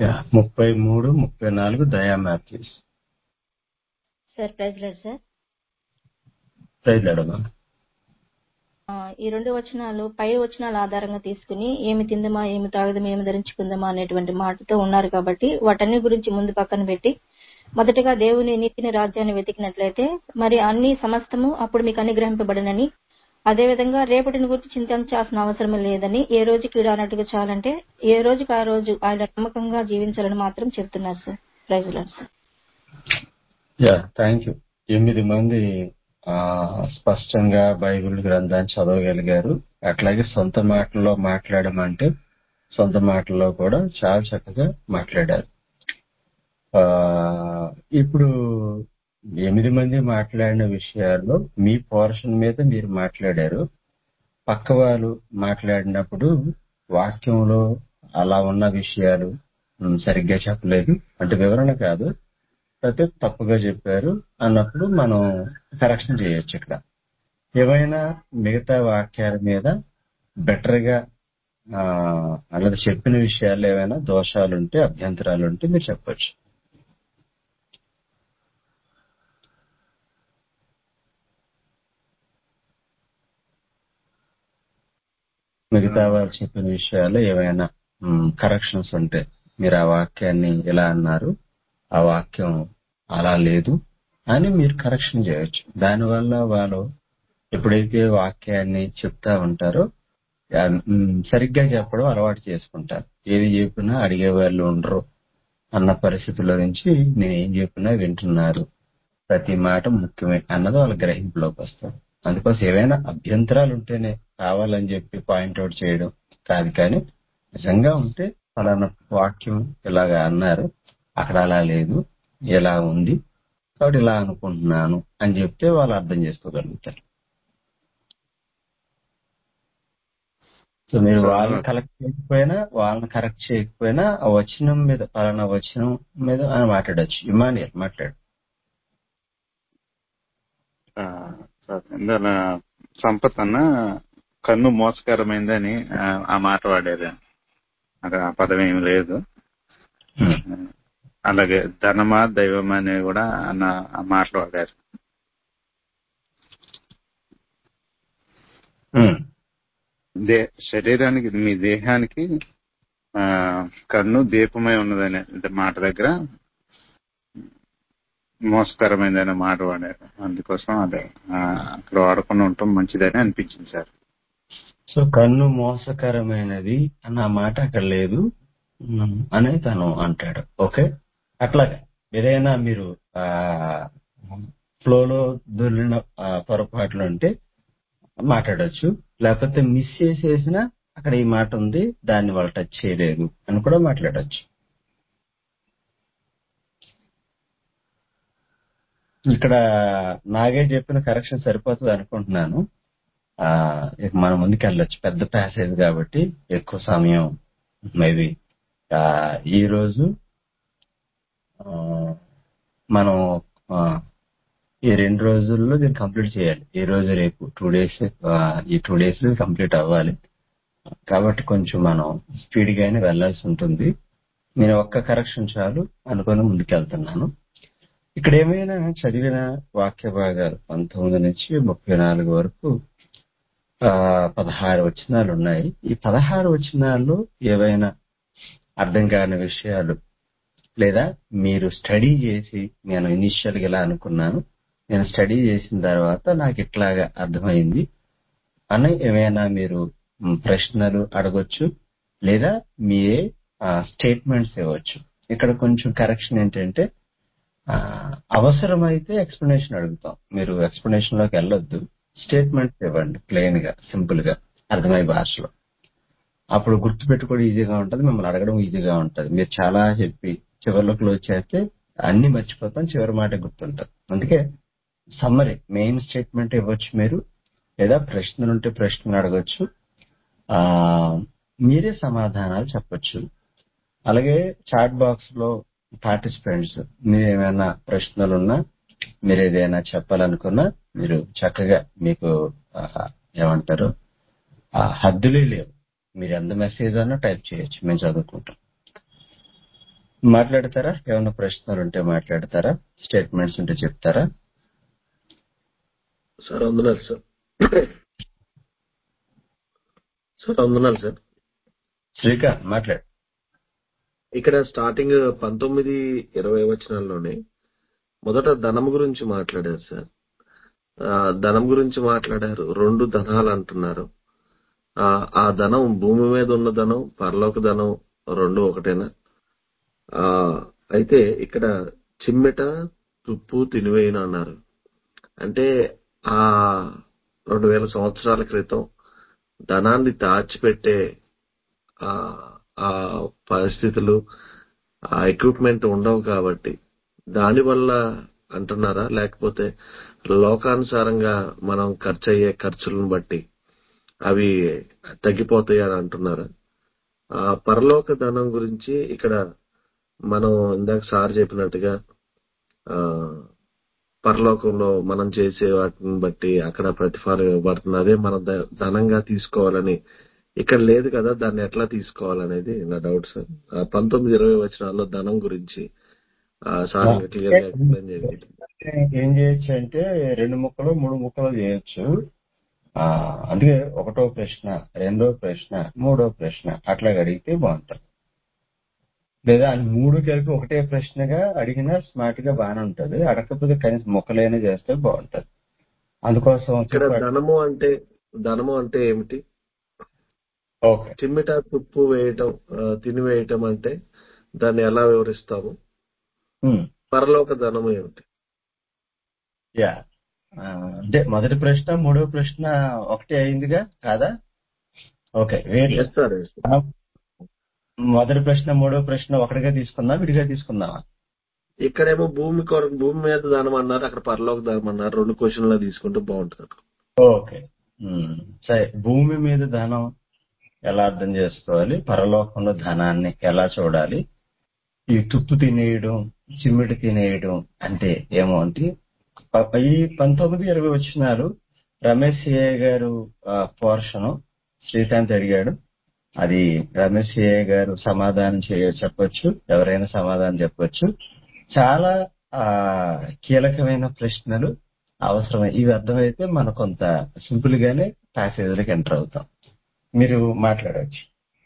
యా, ముప్పై మూడు ముప్పై నాలుగు దయా మ్యాథ్యూస్
సార్ ప్రైజ్ లేదు సార్
ప్రైజ్ అడగ
ఆ, ఈ రెండు వచనాలు పై వచనాల ఆధారంగా తీసుకుని ఏమి తిందమా ఏమి తాగదమా ఏమి ధరించుకుందామా అనేటువంటి మాటతో ఉన్నారు కాబట్టి వాటన్ని గురించి ముందు పక్కన పెట్టి మొదటగా దేవుని నీతిని రాజ్యాన్ని వెతికినట్లయితే మరి అన్ని సమస్తము అప్పుడు మీకు అనుగ్రహింపబడినని అదేవిధంగా రేపటిని గురించి చింతించాల్సిన అవసరం లేదని ఏ రోజుకి ఈడ అన్నట్టుగా చాలంటే ఏ రోజుకి ఆ రోజు ఆయన నమ్మకంగా జీవించాలని మాత్రం చెప్తున్నారు sir praise Lord sir
yeah thank you ఎనిమిది మంది ఆ స్పష్టంగా బైబిల్ గ్రంథాన్ని చదవగలిగారు అట్లాగే సొంత మాటల్లో మాట్లాడమంటే సొంత మాటల్లో కూడా చాలా చక్కగా మాట్లాడారు ఆ ఇప్పుడు ఎనిమిది మంది మాట్లాడిన విషయాల్లో మీ పోర్షన్ మీద మీరు మాట్లాడారు పక్క వాళ్ళు మాట్లాడినప్పుడు వాక్యంలో అలా ఉన్న విషయాలు ఉమ్, సరిగ్గా చెప్పలేదు అంటే వివరణ కాదు అయితే తప్పుగా చెప్పారు అన్నప్పుడు మనం కరెక్షన్ చేయొచ్చు ఇక్కడ ఏమైనా మిగతా వాక్యాల మీద బెటర్ గా ఆ, అలాగే చెప్పిన విషయాలు ఏమైనా దోషాలు ఉంటే అభ్యంతరాలు ఉంటే మీరు చెప్పొచ్చు మిగతా వాళ్ళు చెప్పిన విషయాలు ఏమైనా కరెక్షన్స్ ఉంటే మీరు ఆ వాక్యాన్ని ఇలా అన్నారు ఆ వాక్యం అలా లేదు అని మీరు కరెక్షన్ చేయొచ్చు దానివల్ల వాళ్ళు ఎప్పుడైతే వాక్యాన్ని చెప్తా ఉంటారో ఆ, మ్, సరిగ్గా చెప్పడం అలవాటు చేసుకుంటారు ఏది చెప్పినా అడిగే వాళ్ళు ఉండరు అన్న పరిస్థితుల నుంచి నేను ఏం చెప్పినా వింటున్నారు ప్రతి మాట ముఖ్యమే అన్నది వాళ్ళ గ్రహింపులోకి వస్తారు అందుకోసం ఏవైనా అభ్యంతరాలు ఉంటేనే కావాలని చెప్పి పాయింట్అవుట్ చేయడం కాదు కానీ నిజంగా ఉంటే ఫలానా వాక్యం ఇలాగా అన్నారు అక్కడ అలా లేదు ఇలా ఉంది కాబట్టి ఇలా అనుకుంటున్నాను అని చెప్తే వాళ్ళు అర్థం చేసుకోగలుగుతారు సో మీరు వాళ్ళని కలెక్ట్ చేయకపోయినా వాళ్ళని కరెక్ట్ చేయకపోయినా ఆ వచనం మీద పలానా వచనం మీద అని మాట్లాడొచ్చు ఇమానియల్ మాట్లాడు
ఆ, సార్, ఇందాక సంపత్ అన్న కన్ను మోసకరమైందని ఆ, ఆ మాట వాడారు అక్కడ ఆ పదం ఏమి లేదు
ఉమ్.
అలాగే ధనమా దైవమా అని కూడా అన్న ఆ మాటలు వాడారు
ఉమ్.
దే శరీరానికి మీ దేహానికి ఆ కన్ను దీపమై ఉన్నదనే మాట దగ్గర మోసకరమైందనే మాట వాడారు అందుకోసం అదే ఆ, అక్కడ వాడకుండా ఉండటం మంచిదని అనిపించింది సార్
సో కన్ను మోసకరమైనది అన్న మాట అక్కడ లేదు ఉమ్, అని తను అంటాడు ఓకే అట్లాగే ఏదైనా మీరు ఆ ఫ్లోలో దొరిన ఆ, పొరపాట్లు ఉంటే మాట్లాడొచ్చు లేకపోతే మిస్ చేసేసిన అక్కడ ఈ మాట ఉంది దాన్ని వాళ్ళు టచ్ చేయలేదు అని కూడా మాట్లాడొచ్చు ఇక్కడ నాగే చెప్పిన కరెక్షన్ సరిపోతుంది అనుకుంటున్నాను ఆ ఇక మనం ముందుకు వెళ్ళొచ్చు పెద్ద ప్యాసేజ్ కాబట్టి ఎక్కువ సమయం మేబీ ఈ రోజు ఆ, మనం ఆ, ఈ రెండు రోజుల్లో దీన్ని కంప్లీట్ చేయాలి ఈ రోజు రేపు టూ డేస్ ఈ టూ డేస్ కంప్లీట్ అవ్వాలి కాబట్టి కొంచెం మనం స్పీడ్ గానే వెళ్లాల్సి ఉంటుంది నేను ఒక్క కరెక్షన్ చాలు అనుకుని ముందుకెళ్తున్నాను ఇక్కడ ఏమైనా చదివిన వాక్య భాగాలు పంతొమ్మిది నుంచి ముప్పై నాలుగు వరకు ఆ పదహారు వచనాలు ఉన్నాయి ఈ పదహారు వచనాల్లో ఏవైనా అర్థం కాని విషయాలు లేదా మీరు స్టడీ చేసి నేను ఇనిషియల్ గా ఇలా అనుకున్నాను నేను స్టడీ చేసిన తర్వాత నాకు ఇట్లాగా అర్థమైంది అని ఏమైనా మీరు మ్, ప్రశ్నలు అడగొచ్చు లేదా మీరే స్టేట్మెంట్స్ ఇవ్వచ్చు ఇక్కడ కొంచెం కరెక్షన్ ఏంటంటే ఆ, అవసరమైతే ఎక్స్ప్లెనేషన్ అడుగుతాం మీరు ఎక్స్ప్లెనేషన్ లోకి వెళ్ళొద్దు స్టేట్మెంట్స్ ఇవ్వండి ప్లెయిన్ గా సింపుల్ గా అర్థమయ్యే భాషలో అప్పుడు గుర్తు పెట్టుకోవడం ఈజీగా ఉంటది మిమ్మల్ని అడగడం ఈజీగా ఉంటది మీరు చాలా చెప్పి చివరిలో క్లోజ్ చేస్తే అన్ని మర్చిపోతాం చివరి మాట గుర్తుంటది అందుకే సమ్మరీ మెయిన్ స్టేట్మెంట్ ఇవ్వచ్చు మీరు లేదా ప్రశ్నలు ఉంటే ప్రశ్నలు అడగొచ్చు ఆ మీరే సమాధానాలు చెప్పొచ్చు అలాగే చాట్ బాక్స్ లో పార్టిసిపెంట్స్ మీరు ఏమైనా ప్రశ్నలు ఉన్నా మీరు ఏదైనా చెప్పాలనుకున్నా మీరు చక్కగా మీకు ఆ, ఏమంటారు ఆ హద్దులే లేవు మీరు ఎంత మెసేజ్ అన్నా టైప్ చేయొచ్చు మేము చదువుకుంటాం మాట్లాడతారా ఏమైనా ప్రశ్నలు ఉంటే మాట్లాడతారా స్టేట్మెంట్స్ ఉంటే చెప్తారా
సార్ వందనాలు సార్ సార్ వందనాలు సార్
శ్రీకాంత్ మాట్లాడు
ఇక్కడ స్టార్టింగ్ పంతొమ్మిది ఇరవై వచనాల్లోనే మొదట ధనం గురించి మాట్లాడారు సార్ ఆ, ధనం గురించి మాట్లాడారు రెండు ధనాలు అంటున్నారు ఆ ఆ ధనం భూమి మీద ఉన్న ధనం పరలోక ధనం రెండు ఒకటేనా ఆ అయితే ఇక్కడ చిమ్మెట తుప్పు తినివేయను అన్నారు అంటే ఆ రెండు వేల సంవత్సరాల క్రితం ధనాన్ని దాచిపెట్టే ఆ ఆ పరిస్థితులు ఆ ఎక్విప్మెంట్ ఉండవు కాబట్టి దానివల్ల అంటున్నారా లేకపోతే లోకానుసారంగా మనం ఖర్చు అయ్యే ఖర్చులను బట్టి అవి తగ్గిపోతాయి అని అంటున్నారా ఆ పరలోక ధనం గురించి ఇక్కడ మనం ఇందాక సార్ చెప్పినట్టుగా ఆ పరలోకంలో మనం చేసే వాటిని బట్టి అక్కడ ప్రతిఫలం ఇవ్వబడుతుంది అదే మనం ద- ధనంగా తీసుకోవాలని ఇక్కడ లేదు కదా దాన్ని ఎట్లా తీసుకోవాలనేది నా డౌట్ సార్ ఆ పంతొమ్మిది ఇరవై వచనాల్లో ధనం గురించి ఆ సార్ ఇంకా క్లియర్ గా ఎక్స్ప్లెయిన్ చేయండి
ఏం చేయొచ్చు అంటే రెండు ముక్కలు మూడు ముక్కలు చేయొచ్చు ఆ అందుకే ఒకటో ప్రశ్న రెండో ప్రశ్న మూడో ప్రశ్న అట్లా అడిగితే బాగుంటుంది లేదా అది మూడు కలిపి ఒకటే ప్రశ్నగా అడిగినా స్మార్ట్ గా బాగానే ఉంటది అడగకపోతే కనీసం ముక్కలైనా చేస్తే బాగుంటది అందుకోసం
ఇక్కడ
చెప్పాడు
ధనము అంటే ధనము అంటే ఏమిటి
ఓకే
చిమ్మిట తుప్పు వేయటం ఆ, తినివేయటం అంటే దాన్ని ఎలా వివరిస్తాము
ఉమ్.
పరలోక ధనము ఏమిటి
యా ఆ, అంటే మొదటి ప్రశ్న మూడో ప్రశ్న ఒకటే అయిందిగా కాదా okay wait
yes sir yes sir.
మొదటి ప్రశ్న మూడో ప్రశ్న ఒకటిగా తీసుకుందాం విడిగా తీసుకుందామా
ఇక్కడేమో భూమి కొరకు భూమి మీద ధనం అన్నారు అక్కడ పరలోక ధనం అన్నారు రెండు క్వశ్చన్లు తీసుకుంటే బాగుంటుంది
ఓకే ఉమ్. సరే భూమి మీద ధనం ఎలా అర్థం చేసుకోవాలి పరలోకంలో ధనాన్ని ఎలా చూడాలి ఈ తుప్పు తినేయడం చిమ్మిడి తినేయడం అంటే ఏమో అంటే ప- ఈ పంతొమ్మిది ఇరవై వచ్చినారు రమేష్ ఏ గారు పోర్షన్ శ్రీకాంత్ అడిగాడు అది రమేష్ ఏ గారు సమాధానం చేయ చెప్పొచ్చు ఎవరైనా సమాధానం చెప్పొచ్చు చాలా ఆ కీలకమైన ప్రశ్నలు అవసరమై ఇవి అర్థమైతే మనం కొంత సింపుల్ గానే ప్యాసేజ్లకు ఎంటర్ అవుతాం మీరు మాట్లాడవచ్చు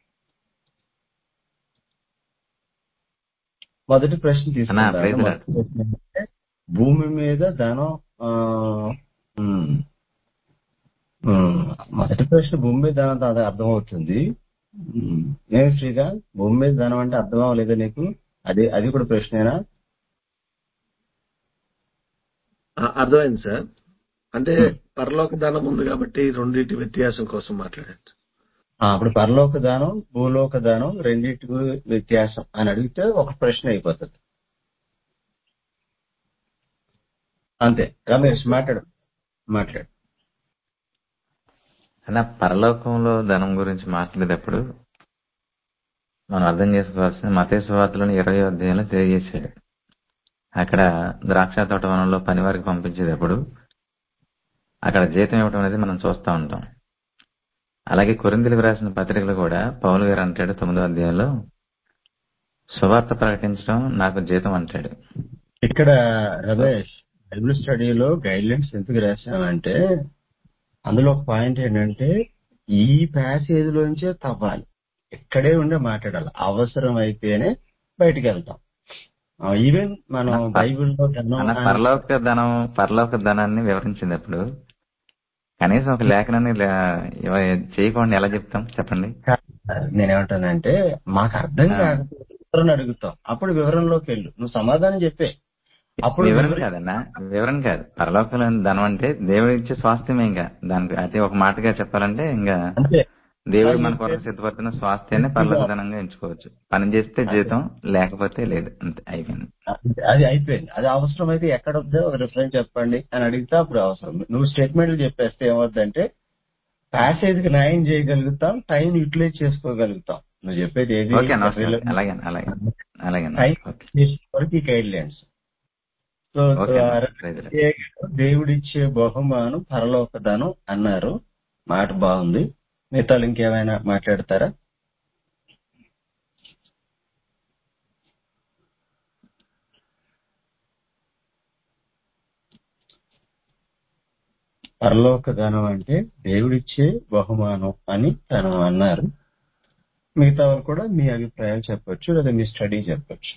మొదటి ప్రశ్న
అన్నా
తీసుకుంటాను
ప్రైజ్
మొదటి ప్రశ్న ఏంటంటే భూమి మీద ధనం ఆ, ఉమ్, ఉమ్, మొదటి ప్రశ్న భూమి మీద ధనం అది అర్థమవుతుంది ఉమ్, ఏం శ్రీకాంత్ భూమి మీద ధనం అంటే అర్థం అవ్వలేదా నీకు అది అది కూడా ప్రశ్నేనా
ఆ, అర్థమైంది సార్ అంటే
ఉమ్.
పరలోక ధనం ఉంది కాబట్టి రెండింటి వ్యత్యాసం కోసం మాట్లాడాను
ఆ, అప్పుడు పరలోక దానం భూలోక దానం రెండింటికి వ్యత్యాసం అని అడిగితే ఒక ప్రశ్న అయిపోతుంది అంతే రమేష్ మాట్లాడు మాట్లాడు
అన్న పరలోకంలో ధనం గురించి మాట్లాడేటప్పుడు మనం అర్థం చేసుకోవాల్సిన మతేశ్వార్తలను ఇరవై అధ్యాయంలో తెలియజేశాడు అక్కడ ద్రాక్ష తోట వనంలో పని వారికి పంపించేటప్పుడు అక్కడ జీతం ఇవ్వటం అనేది మనం చూస్తూ ఉంటాం అలాగే కొరిందులకు రాసిన పత్రికలు కూడా పౌలు గారు అంటాడు తొమ్మిదో అధ్యాయంలో సువార్త ప్రకటించడం నాకు జీతం అంటాడు
ఇక్కడ రమేష్ బైబిల్ స్టడీలో గైడ్ లైన్స్ ఎందుకు రాశామంటే అందులో ఒక పాయింట్ ఏంటంటే ఈ ప్యాసేజ్ లోంచే తవ్వాలి ఇక్కడే ఉండే మాట్లాడాలి అవసరం అయితేనే బయటికి వెళ్తాం ఈవెన్ మనం
అన్న, ప-
బైబిల్లో ధనం
అన్న
అని
పరలోక ధనం పరలోక ధనాన్ని వివరించినప్పుడు కనీసం ఒక లేఖనాన్ని లే- ఇవ- చేయకుండా ఎలా చెప్తాం చెప్పండి
నేనేమంటానంటే మాకు అర్థం
ఆ.
కాకపోతే వివరణ అడుగుతాం అప్పుడు వివరణలోకి వెళ్ళు నువ్వు సమాధానం చెప్పే అప్పుడు
వివరణ
వివరి-
కాదన్నా వివరణ కాదు పరలోకంలో ధనం అంటే దేవుడు ఇచ్చే స్వాస్థ్యమే ఇంకా దానికి అయితే ఒక మాటగా చెప్పాలంటే ఇంకా
అంతే
దేవుడు
అది
మన కొరకు సిద్ధపడుతున్న స్వాస్థ్యాన్ని పరలోక ధనంగా ఎంచుకోవచ్చు పని చేస్తే జీతం లేకపోతే లేదు అంతే అయిపోయింది
అది అది అయిపోయింది అది అవసరం అయితే ఎక్కడ వద్దో ఒక రిఫరెన్స్ చెప్పండి అని అడిగితే అప్పుడు అవసరం నువ్వు స్టేట్మెంట్లు చెప్పేస్తే ఏమవుద్దంటే ప్యాసేజ్ కి న్యాయం చేయగలుగుతాం టైం యూటిలైజ్ చేసుకోగలుగుతాం నువ్వు చెప్పేది ఏది
ఓకే అన్న ఓకే ఓకే. అలాగే అలాగే అలాగే అన్న.
టైం
ఓకే
వరకు గైడ్ లైన్స్ సో
ఓకే అన్న.
ఆ,
ప్రైజ్ లార్డ్.
ఏ దేవుడిచ్చే బహుమానం పరలోకదానం అన్నారు మాట బాగుంది మిగతాలు ఇంకేమైనా మాట్లాడతారా పరలోక ధనం అంటే దేవుడిచ్చే బహుమానం అని తను అన్నారు మిగతా వాళ్ళు కూడా మీ అభిప్రాయాలు చెప్పొచ్చు లేదా మీ స్టడీ చెప్పొచ్చు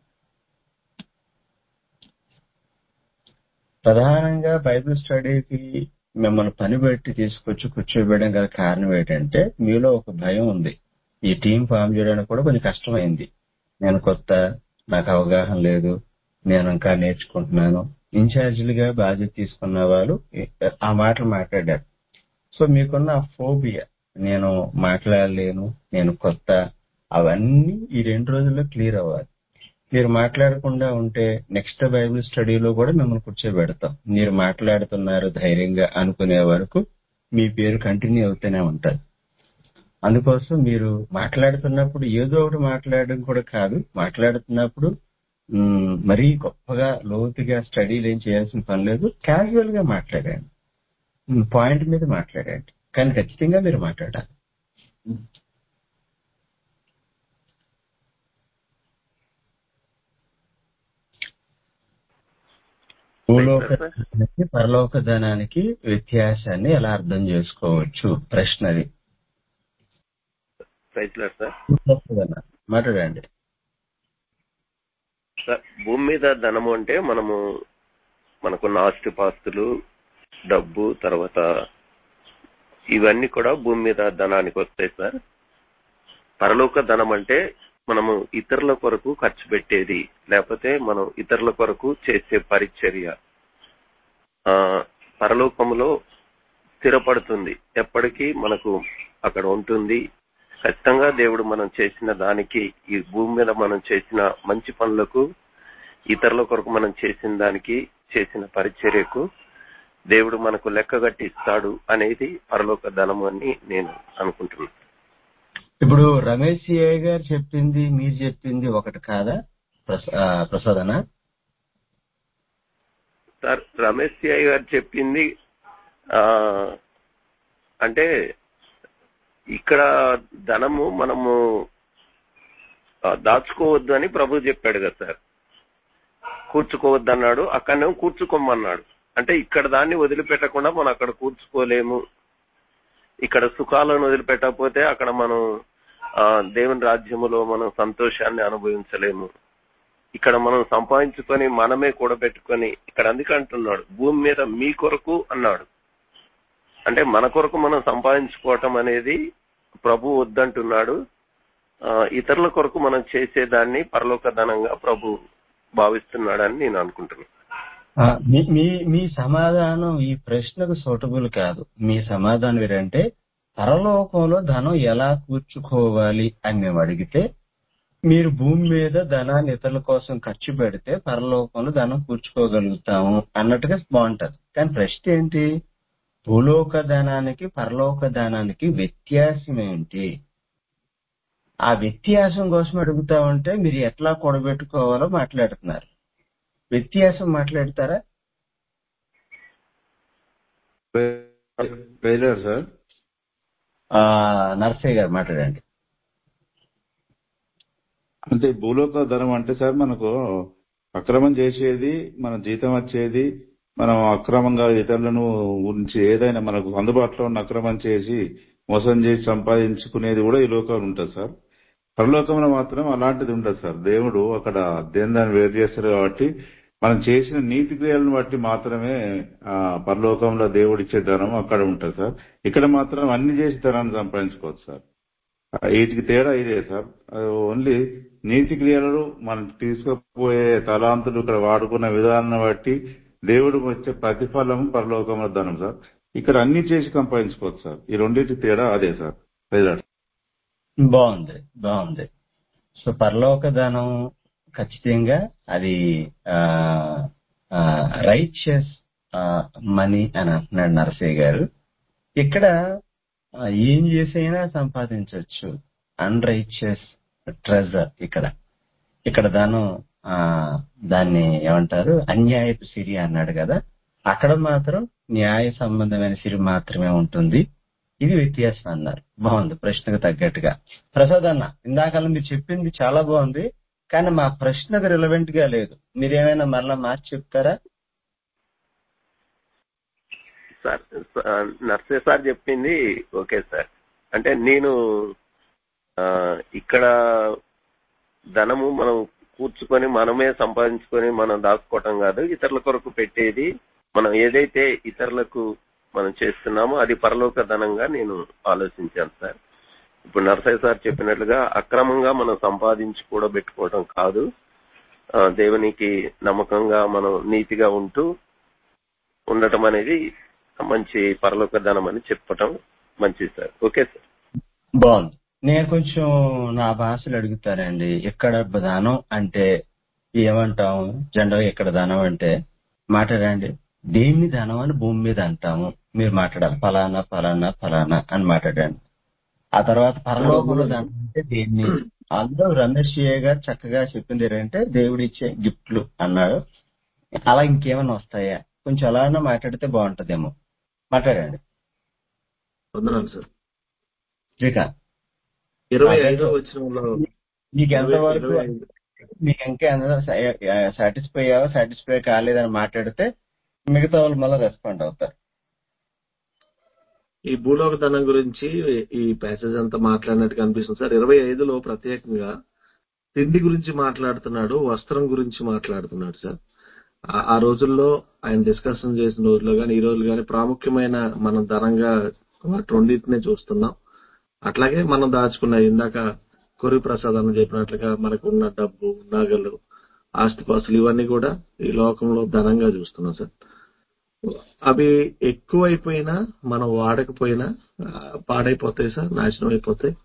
ప్రధానంగా బైబిల్ స్టడీకి మిమ్మల్ని పని పెట్టి తీసుకొచ్చి కూర్చోబెట్టడం గల కారణం ఏంటంటే మీలో ఒక భయం ఉంది ఈ టీం ఫామ్ చేయడానికి కూడా కొంచెం కష్టమైంది నేను కొత్త నాకు అవగాహన లేదు నేను ఇంకా నేర్చుకుంటున్నాను ఇన్ఛార్జీలుగా బాధ్యత తీసుకున్న వాళ్ళు ఆ మాటలు మాట్లాడారు సో మీకున్న ఫోబియా నేను మాట్లాడలేను నేను కొత్త అవన్నీ ఈ రెండు రోజుల్లో క్లియర్ అవ్వాలి మీరు మాట్లాడకుండా ఉంటే నెక్స్ట్ బైబిల్ స్టడీలో కూడా మిమ్మల్ని కూర్చోబెడతాం మీరు మాట్లాడుతున్నారు ధైర్యంగా అనుకునే వరకు మీ పేరు కంటిన్యూ అవుతూనే ఉంటుంది అందుకోసం మీరు మాట్లాడుతున్నప్పుడు ఏదో ఒకటి మాట్లాడడం కూడా కాదు మాట్లాడుతున్నప్పుడు మ్, మరీ గొప్పగా లోతుగా స్టడీలు ఏం చేయాల్సిన పని లేదు క్యాజువల్ గా మాట్లాడండి మ్, పాయింట్ మీద మాట్లాడండి కానీ ఖచ్చితంగా మీరు మాట్లాడాలి భూలోక ధనానికి పరలోక ధనానికి వ్యత్యాసాన్ని ఎలా అర్థం చేసుకోవచ్చు ప్రశ్నది
ప్రైజ్ లాడ్ సార్
భూలోక ధనాన్ని మాట్లాడండి
సార్ భూమి మీద ధనము అంటే మనము మనకున్న ఆస్తిపాస్తులు డబ్బు తర్వాత ఇవన్నీ కూడా భూమి మీద ధనానికి వస్తాయి సార్ పరలోక ధనం అంటే మనము ఇతరుల కొరకు ఖర్చు పెట్టేది లేకపోతే మనం ఇతరుల కొరకు చేసే పరిచర్య ఆ పరలోకములో స్థిరపడుతుంది ఎప్పటికీ మనకు అక్కడ ఉంటుంది ఖచ్చితంగా దేవుడు మనం చేసిన దానికి ఈ భూమి మీద మనం చేసిన మంచి పనులకు ఇతరుల కొరకు మనం చేసిన దానికి చేసిన పరిచర్యకు దేవుడు మనకు లెక్కగట్టి ఇస్తాడు అనేది పరలోక ధనము అని నేను అనుకుంటున్నాను
ఇప్పుడు రమేష్ సిఐ గారు చెప్పింది మీరు చెప్పింది ఒకటి కాదా ప్రస- ఆ, ప్రసాదన
సార్ రమేష్ సిఐ గారు చెప్పింది ఆ అంటే ఇక్కడ ధనము మనము ఆ, దాచుకోవద్దు అని ప్రభు చెప్పాడు కదా సార్ కూర్చుకోవద్దు అన్నాడు అక్కడనే కూర్చుకోమన్నాడు అంటే ఇక్కడ దాన్ని వదిలిపెట్టకుండా మనం అక్కడ కూర్చుకోలేము ఇక్కడ సుఖాలను వదిలిపెట్టకపోతే అక్కడ మనం ఆ, దేవుని రాజ్యములో మనం సంతోషాన్ని అనుభవించలేము ఇక్కడ మనం సంపాదించుకొని మనమే కూడబెట్టుకొని ఇక్కడ అందుకే అంటున్నాడు భూమి మీద మీ కొరకు అన్నాడు అంటే మన కొరకు మనం సంపాదించుకోవటం అనేది ప్రభు వద్దంటున్నాడు ఆ, ఇతరుల కొరకు మనం చేసేదాన్ని పరలోక ధనంగా ప్రభు భావిస్తున్నాడని నేను అనుకుంటున్నాను
ఆ, మీ మీ మీ సమాధానం ఈ ప్రశ్నకు సూటబుల్ కాదు మీ సమాధానం ఏంటంటే పరలోకంలో ధనం ఎలా కూర్చుకోవాలి అని మేము అడిగితే మీరు భూమి మీద ధనాన్ని ఇతరుల కోసం ఖర్చు పెడితే పరలోకంలో ధనం కూర్చుకోగలుగుతాము అన్నట్టుగా బాగుంటది కానీ ప్రశ్న ఏంటి భూలోక ధనానికి పరలోక ధనానికి వ్యత్యాసం ఏంటి ఆ వ్యత్యాసం కోసం అడుగుతా ఉంటే మీరు ఎట్లా కూడబెట్టుకోవాలో మాట్లాడుతున్నారు వ్యత్యాసం మాట్లాడతారా
ప్రైలర్ సార్
ఆ, నరసయ్య గారు మాట్లాడండి
అంటే భూలోక ధనం అంటే సార్ మనకు అక్రమం చేసేది మన జీతం వచ్చేది మనం అక్రమంగా ఇతరులను గురించి ఏదైనా మనకు అందుబాటులో ఉన్న అక్రమం చేసి మోసం చేసి సంపాదించుకునేది కూడా ఈ లోకంలో ఉంటుంది సార్ పరలోకంలో మాత్రం అలాంటిది ఉండదు సార్ దేవుడు అక్కడ దేని దాన్ని వేరు చేస్తారు కాబట్టి మనం చేసిన నీతి క్రియలను బట్టి మాత్రమే ఆ పరలోకంలో దేవుడు ఇచ్చే ధనం అక్కడ ఉంటుంది సార్ ఇక్కడ మాత్రం అన్ని చేసి ధనాన్ని సంపాదించుకోవచ్చు సార్ ఆ, వీటికి తేడా ఇదే సార్ అది ఓన్లీ నీతి క్రియలు మనం తీసుకుపోయే తలాంతులు ఇక్కడ వాడుకున్న విధానాన్ని బట్టి దేవుడు వచ్చే ప్రతిఫలం పరలోకంలో ధనం సార్ ఇక్కడ అన్ని చేసి సంపాదించుకోవచ్చు సార్ ఈ రెండింటి తేడా అదే సార్ ప్రజలు
బాగుంది బాగుంది సో పరలోక ధనం ఖచ్చితంగా అది రైచియస్ మనీ అని అంటున్నాడు నరసయ్య గారు ఇక్కడ ఆ, ఏం చేసైనా సంపాదించవచ్చు అన్ రైచియస్ ట్రెజర్ ఇక్కడ ఇక్కడ ధనం ఆ, దాన్ని ఏమంటారు అన్యాయపు సిరి అన్నాడు కదా అక్కడ మాత్రం న్యాయ సంబంధమైన సిరి మాత్రమే ఉంటుంది ఇది వ్యత్యాసం అన్నారు బాగుంది ప్రశ్నకు తగ్గట్టుగా ప్రసాద్ అన్న ఇందాక మీరు చెప్పింది చాలా బాగుంది కానీ మా ప్రశ్నకు రిలవెంట్ గా లేదు మీరేమైనా మరలా మార్చి చెప్తారా
సార్ స- నర్సే సార్ చెప్పింది ఓకే సార్ అంటే నేను ఆ, ఇక్కడ ధనము మనం కూర్చుకొని మనమే సంపాదించుకొని మనం దాచుకోవటం కాదు ఇతరుల కొరకు పెట్టేది మనం ఏదైతే ఇతరులకు మనం చేస్తున్నామో అది పరలోక ధనంగా నేను ఆలోచించాను సార్ ఇప్పుడు నరసయ్య సార్ చెప్పినట్లుగా అక్రమంగా మనం సంపాదించి కూడా పెట్టుకోవడం కాదు ఆ, దేవునికి నమ్మకంగా మనం నీతిగా ఉంటూ ఉండటం అనేది మంచి పరలోక ధనం అని చెప్పటం మంచిది సార్ ఓకే సార్
బాగుంది నేను కొంచెం నా భాషలో అడుగుతానండి ఇక్కడ దానం అంటే ఏమంటాం జనరల్ ఇక్కడ దానం అంటే మాట్లాడండి దేన్ని దానం అని భూమి మీద అంటాము మీరు మాట్లాడాలి ఫలానా ఫలానా ఫలానా అని మాట్లాడండి ఆ తర్వాత పరలోకంలో దానం అంటే దేన్ని అందులో రమేష్ ఏ గారు చక్కగా చెప్పింది ఏంటంటే దేవుడిచ్చే గిఫ్ట్లు అన్నాడు అలా ఇంకేమైనా వస్తాయా కొంచెం అలానే మాట్లాడితే బాగుంటదేమో మాట్లాడండి
వందనాలు సార్
శ్రీకాంత్
ఇరవై
అదే
ఐదో వచనంలో
మీకు
ఇరవై
ఎంతవరకు
ఇరవై ఐదు
మీకు ఇంకా సాటిస్ఫై అయ్యావో సాటిస్ఫై కాలేదని మాట్లాడితే మిగతా వాళ్ళు మళ్ళీ రెస్పాండ్ అవుతారు
ఈ భూలోక ధనం గురించి ఈ ప్యాసేజ్ అంతా మాట్లాడినట్టు కనిపిస్తుంది సార్ ఇరవై ఐదులో ప్రత్యేకంగా తిండి గురించి మాట్లాడుతున్నాడు వస్త్రం గురించి మాట్లాడుతున్నాడు సార్ ఆ- ఆ రోజుల్లో ఆయన డిస్కషన్ చేసిన రోజుల్లో కానీ ఈ రోజులు కానీ ప్రాముఖ్యమైన మనం ధనంగా వాటి రెండింటినే చూస్తున్నాం అట్లాగే మనం దాచుకున్న ఇందాక కొరి ప్రసాద్ అని చెప్పినట్లుగా మనకున్న డబ్బు నగలు ఆస్తిపాస్తులు ఇవన్నీ కూడా ఈ లోకంలో ధనంగా చూస్తున్నాం సార్ అవి ఎక్కువైపోయినా మనం వాడకపోయినా ఆ, పాడైపోతాయి సార్ నాశనం అయిపోతాయి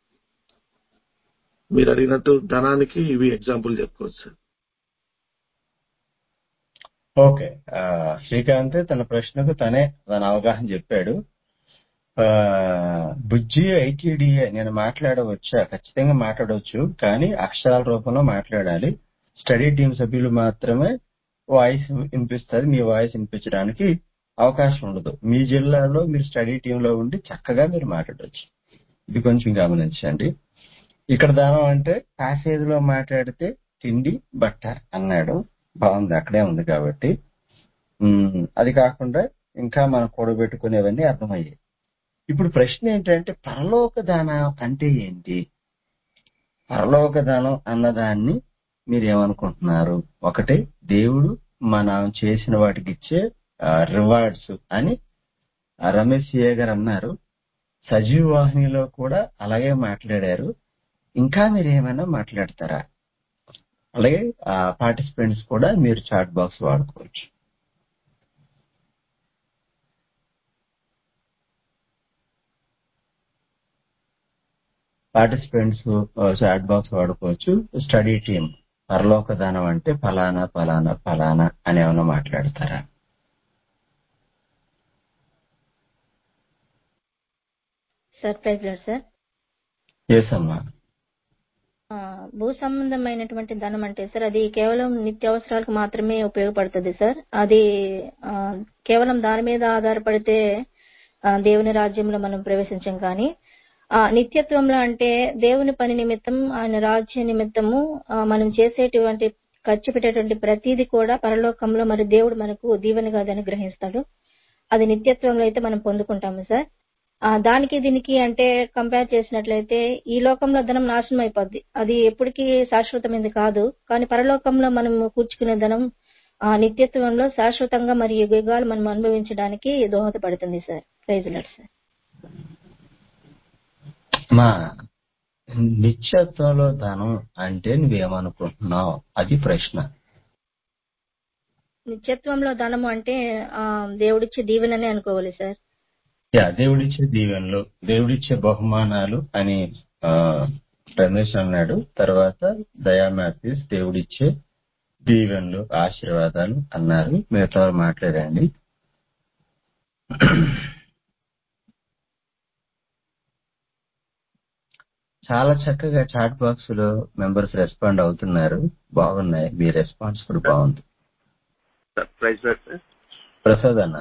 మీరు అడిగినట్టు ధనానికి ఇవి ఎగ్జాంపుల్ చెప్పుకోవచ్చు సార్
ఓకే ఆ, శ్రీకాంత్ తన ప్రశ్నకు తనే తన అవగాహన చెప్పాడు ఆ, బుజ్జి ఐటీడీఏ నేను మాట్లాడవచ్చా ఖచ్చితంగా మాట్లాడవచ్చు కానీ అక్షరాల రూపంలో మాట్లాడాలి స్టడీ టీం సభ్యులు మాత్రమే వాయిస్ వినిపిస్తారు మీ వాయిస్ వినిపించడానికి అవకాశం ఉండదు మీ జిల్లాలో మీరు స్టడీ టీంలో ఉండి చక్కగా మీరు మాట్లాడవచ్చు ఇది కొంచెం గమనించండి ఇక్కడ దానం అంటే ప్యాసేజ్ లో మాట్లాడితే తిండి బట్ట అన్నాడు బాగుంది అక్కడే ఉంది కాబట్టి ఉమ్, అది కాకుండా ఇంకా మనం కూడబెట్టుకునేవన్నీ అర్థమయ్యాయి ఇప్పుడు ప్రశ్న ఏంటంటే పరలోక దానం అంటే ఏంటి పరలోక దానం అన్నదాన్ని మీరు ఏమనుకుంటున్నారు ఒకటి దేవుడు మనం చేసిన వాటికి ఇచ్చే రివార్డ్స్ అని ఆ రమేష్ ఏ గారు అన్నారు సజీవ వాహినిలో కూడా అలాగే మాట్లాడారు ఇంకా మీరు ఏమైనా మాట్లాడతారా అలాగే పార్టిసిపెంట్స్ కూడా మీరు చాట్ బాక్స్ వాడుకోవచ్చు పార్టిసిపెంట్స్ చాట్ బాక్స్ వాడుకోవచ్చు స్టడీ టీమ్ పరలోక దానం అంటే ఫలానా ఫలానా ఫలానా అని ఏమైనా మాట్లాడతారా
sir praise Lord sir
yes అమ్మా
ఆ, భూ సంబంధమైనటువంటి ధనం అంటే సార్ అది కేవలం నిత్యావసరాలకు మాత్రమే ఉపయోగపడుతుంది సార్ అది ఆ, కేవలం దాని మీద ఆధారపడితే ఆ, దేవుని రాజ్యంలో మనం ప్రవేశించం కానీ ఆ నిత్యత్వంలో అంటే దేవుని పని నిమిత్తం ఆయన రాజ్య నిమిత్తము ఆ, మనం చేసేటువంటి ఖర్చు పెట్టేటువంటి ప్రతిదీ కూడా పరలోకంలో మరి దేవుడు మనకు దీవెనగా అది అనుగ్రహిస్తాడు అది నిత్యత్వంలో అయితే మనం పొందుకుంటాము సార్ ఆ, దానికి దీనికి అంటే కంపేర్ చేసినట్లయితే ఈ లోకంలో ధనం నాశనం అయిపోద్ది అది ఎప్పటికీ శాశ్వతమైనది కాదు కానీ పరలోకంలో మనం కూర్చుకునే ధనం ఆ నిత్యత్వంలో శాశ్వతంగా మరి యుగాలు మనం అనుభవించడానికి దోహదపడుతుంది సార్ ప్రైజ్ లార్డ్ సార్
మా నిత్యత్వంలో ధనం అంటే నువ్వేమనుకుంటున్నావు అది ప్రశ్న
నిత్యత్వంలో ధనము అంటే ఆ దేవుడిచ్చే దీవెననే అనుకోవాలి సార్
యా దేవుడిచ్చే దీవెనలు దేవుడిచ్చే బహుమానాలు అని ఆ, రమేష్ అన్నాడు తర్వాత దయా మ్యాథ్యూస్ దేవుడిచ్చే దీవెనలు ఆశీర్వాదాలు అన్నారు మిగతా వారు మాట్లాడండి చాలా చక్కగా చాట్ బాక్స్ లో మెంబర్స్ రెస్పాండ్ అవుతున్నారు బాగున్నాయి మీ రెస్పాన్స్ కూడా బాగుంది
sir praise Lord sir
Prasad అన్న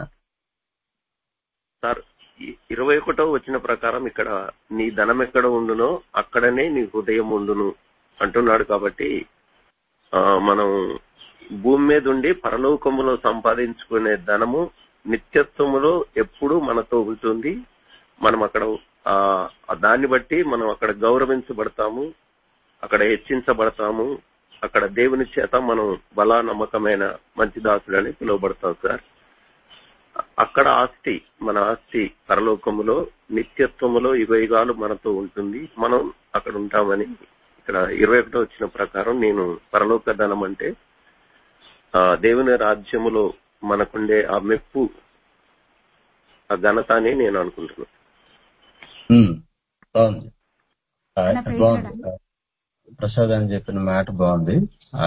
సార్ ఈ ఇరవై ఒకటో వచ్చిన ప్రకారం ఇక్కడ నీ ధనం ఎక్కడ ఉండునో అక్కడనే నీ హృదయం ఉండును అంటున్నాడు కాబట్టి ఆ, మనం భూమి మీద ఉండి పరలోకములో సంపాదించుకునే ధనము నిత్యత్వములో ఎప్పుడు మనతో ఉంటుంది మనం అక్కడ ఆ ఆ దాన్ని బట్టి మనం అక్కడ గౌరవించబడతాము అక్కడ హెచ్చించబడతాము అక్కడ దేవుని చేత మనం బలా నమ్మకమైన మంచి దాసుడని పిలువబడతాం సార్ అక్కడ ఆస్తి మన ఆస్తి పరలోకములో నిత్యత్వములో యుగయుగాలు మనతో ఉంటుంది మనం అక్కడ ఉంటామని ఇక్కడ ఇరవై ఒకటో వచ్చిన ప్రకారం నేను పరలోక ధనం అంటే ఆ దేవుని రాజ్యములో మనకుండే ఆ మెప్పు ఆ ఘనత అని నేను అనుకుంటున్నాను
ఉమ్, బాగుంది ఆ,
అన్న ప్రైజ్
బాగుంది
లార్డ్
ప్రసాద్ అని చెప్పిన మాట బాగుంది ఆ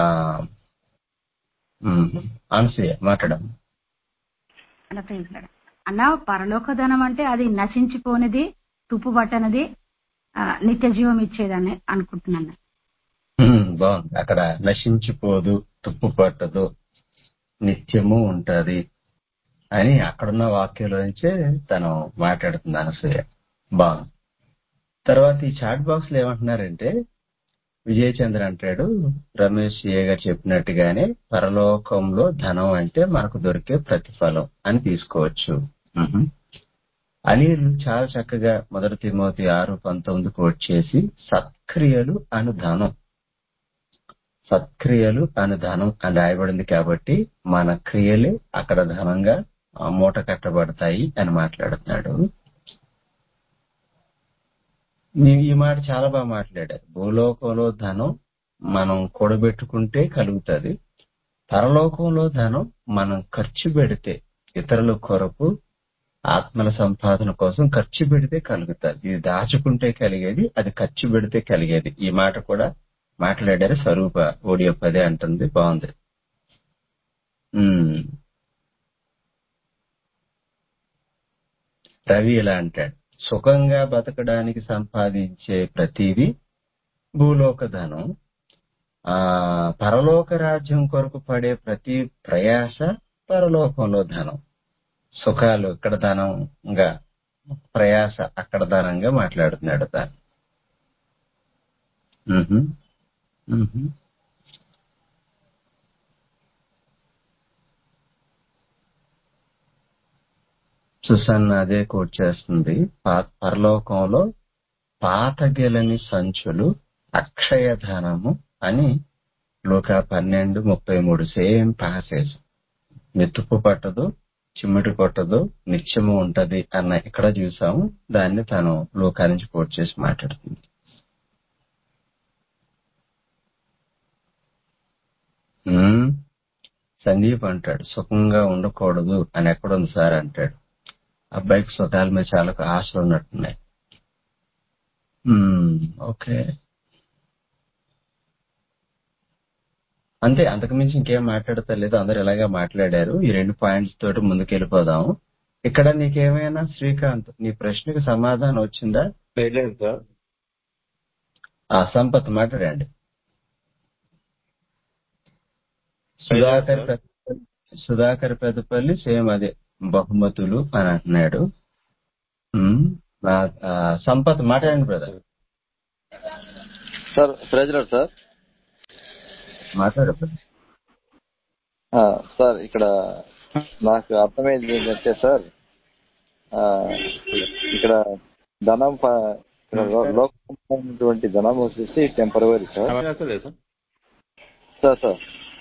ఉమ్, అనసూయ మాట్లాడడం
అన్న ప్రైజ్ లార్డ్. అన్న పరలోక ధనం అంటే అది నశించిపోనిది తుప్పు పట్టనిది ఆ, నిత్య జీవం ఇచ్చేదని అనుకుంటున్నాను
ఉమ్, బాగుంది అక్కడ నశించిపోదు తుప్పు పట్టదు నిత్యము ఉంటది అని అక్కడున్న వాక్యంలో నుంచే తను మాట్లాడుతుంది అనసూయ బాగుంది తర్వాత ఈ చాట్ బాక్స్ లో ఏమంటున్నారంటే విజయ్ చంద్ర అంటాడు రమేష్ ఏ గారు చెప్పినట్టుగానే పరలోకంలో ధనం అంటే మనకు దొరికే ప్రతిఫలం అని తీసుకోవచ్చు మ్హూ. అనిల్ చాలా చక్కగా మొదటి తిమోతి ఆరు పంతొమ్మిది కోట్ చేసి సత్క్రియలు అను ధనం సత్క్రియలు అను ధనం అని రాయబడింది కాబట్టి మన క్రియలే అక్కడ ధనంగా ఆ, మూట కట్టబడతాయి అని మాట్లాడుతున్నాడు ఈ- ఈ మాట చాలా బాగా మాట్లాడారు భూలోకంలో ధనం మనం కూడబెట్టుకుంటే కలుగుతుంది పరలోకంలో ధనం మనం ఖర్చు పెడితే ఇతరుల కొరకు ఆత్మల సంపాదన కోసం ఖర్చు పెడితే కలుగుతుంది ఇది దాచుకుంటే కలిగేది అది ఖర్చు పెడితే కలిగేది ఈ మాట కూడా మాట్లాడారు స్వరూప ఓడియో పదే అంటుంది బాగుంది ఉమ్. రవి ఇలా అంటాడు సుఖంగా బతకడానికి సంపాదించే ప్రతిదీ భూలోక ధనం ఆ పరలోక రాజ్యం కొరకు పడే ప్రతి ప్రయాస పరలోకంలో ధనం సుఖాలు ఇక్కడ ధనంగా ప్రయాస అక్కడ ధనంగా మాట్లాడుతున్నాడు తాను మ్హూ. మ్హూ. సుసన్న అదే కోట్ చేస్తుంది పా- పరలోకంలో పాతగెలని సంచులు అక్షయ ధనము అని లోక పన్నెండు ముప్పై మూడు సేమ్ పాసేజ్ మెతుపు పట్టదు చిమ్మిడి కొట్టదు నిత్యము ఉంటది అన్న ఇక్కడ చూసాము దాన్ని తను లోకా నుంచి కోట్ చేసి మాట్లాడుతుంది ఉమ్, సందీప్ అంటాడు సుఖంగా ఉండకూడదు అని ఎక్కడుంది సార్ అంటాడు అబ్బాయికి సుఖాల మీద చాలా ఆశలు ఉన్నట్టున్నాయి ఉమ్, ఓకే అంతే అంతకుమించి ఇంకేం మాట్లాడతలేదు అందరు ఇలాగే మాట్లాడారు ఈ రెండు పాయింట్స్ తోటి ముందుకెళ్ళిపోదాం ఇక్కడ నీకేమైనా శ్రీకాంత్ నీ ప్రశ్నకు సమాధానం వచ్చిందా
లేదు సార్
ఆ సంపత్ మాట్లాడండి సుధాకర్
సార్.
పెద్దపల్లి సుధాకర్ పెద్దపల్లి సేమ్ అదే బహుమతులు అని అంటున్నాడు ఉమ్, నా- ఆ, సంపత్ మాట్లాడండి బ్రదర్
సార్ ప్రెజలర్ సార్
మాట్లాడు brother.
ఆ, సార్ ఇక్కడ నాకు అర్థమైంది ఏంటంటే సార్ ఆ, ఇక్కడ ధనం ప- ఇక్కడ లో- లోకమైనటువంటి ధనం వచ్చేసి టెంపరవరీ సార్
లేదు సార్
సార్ సార్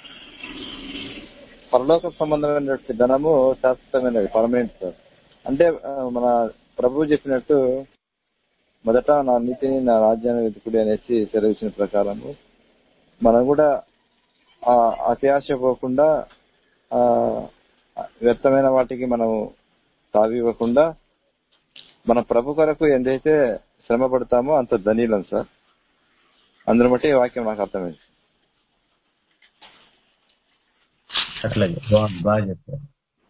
పరలోక సంబంధమైనటువంటి ధనము శాశ్వతమైనది పర్మనెంట్ సార్ అంటే ఆ, మన ప్రభు చెప్పినట్టు మొదట నా నీతిని నా రాజ్యాన్ని వెతుకుడి అనేసి సెలవిచ్చిన ప్రకారము మనం కూడా ఆ అత్యాశ పోకుండా ఆ వ్యర్థమైన వాటికి మనం తావివ్వకుండా మన ప్రభు కొరకు ఎంతైతే శ్రమ పడతామో అంత ధనీలం సార్ అందుని బట్టి ఈ వాక్యం నాకు అర్థమైంది
అట్లాగే బాగుంది బాగా చెప్పారు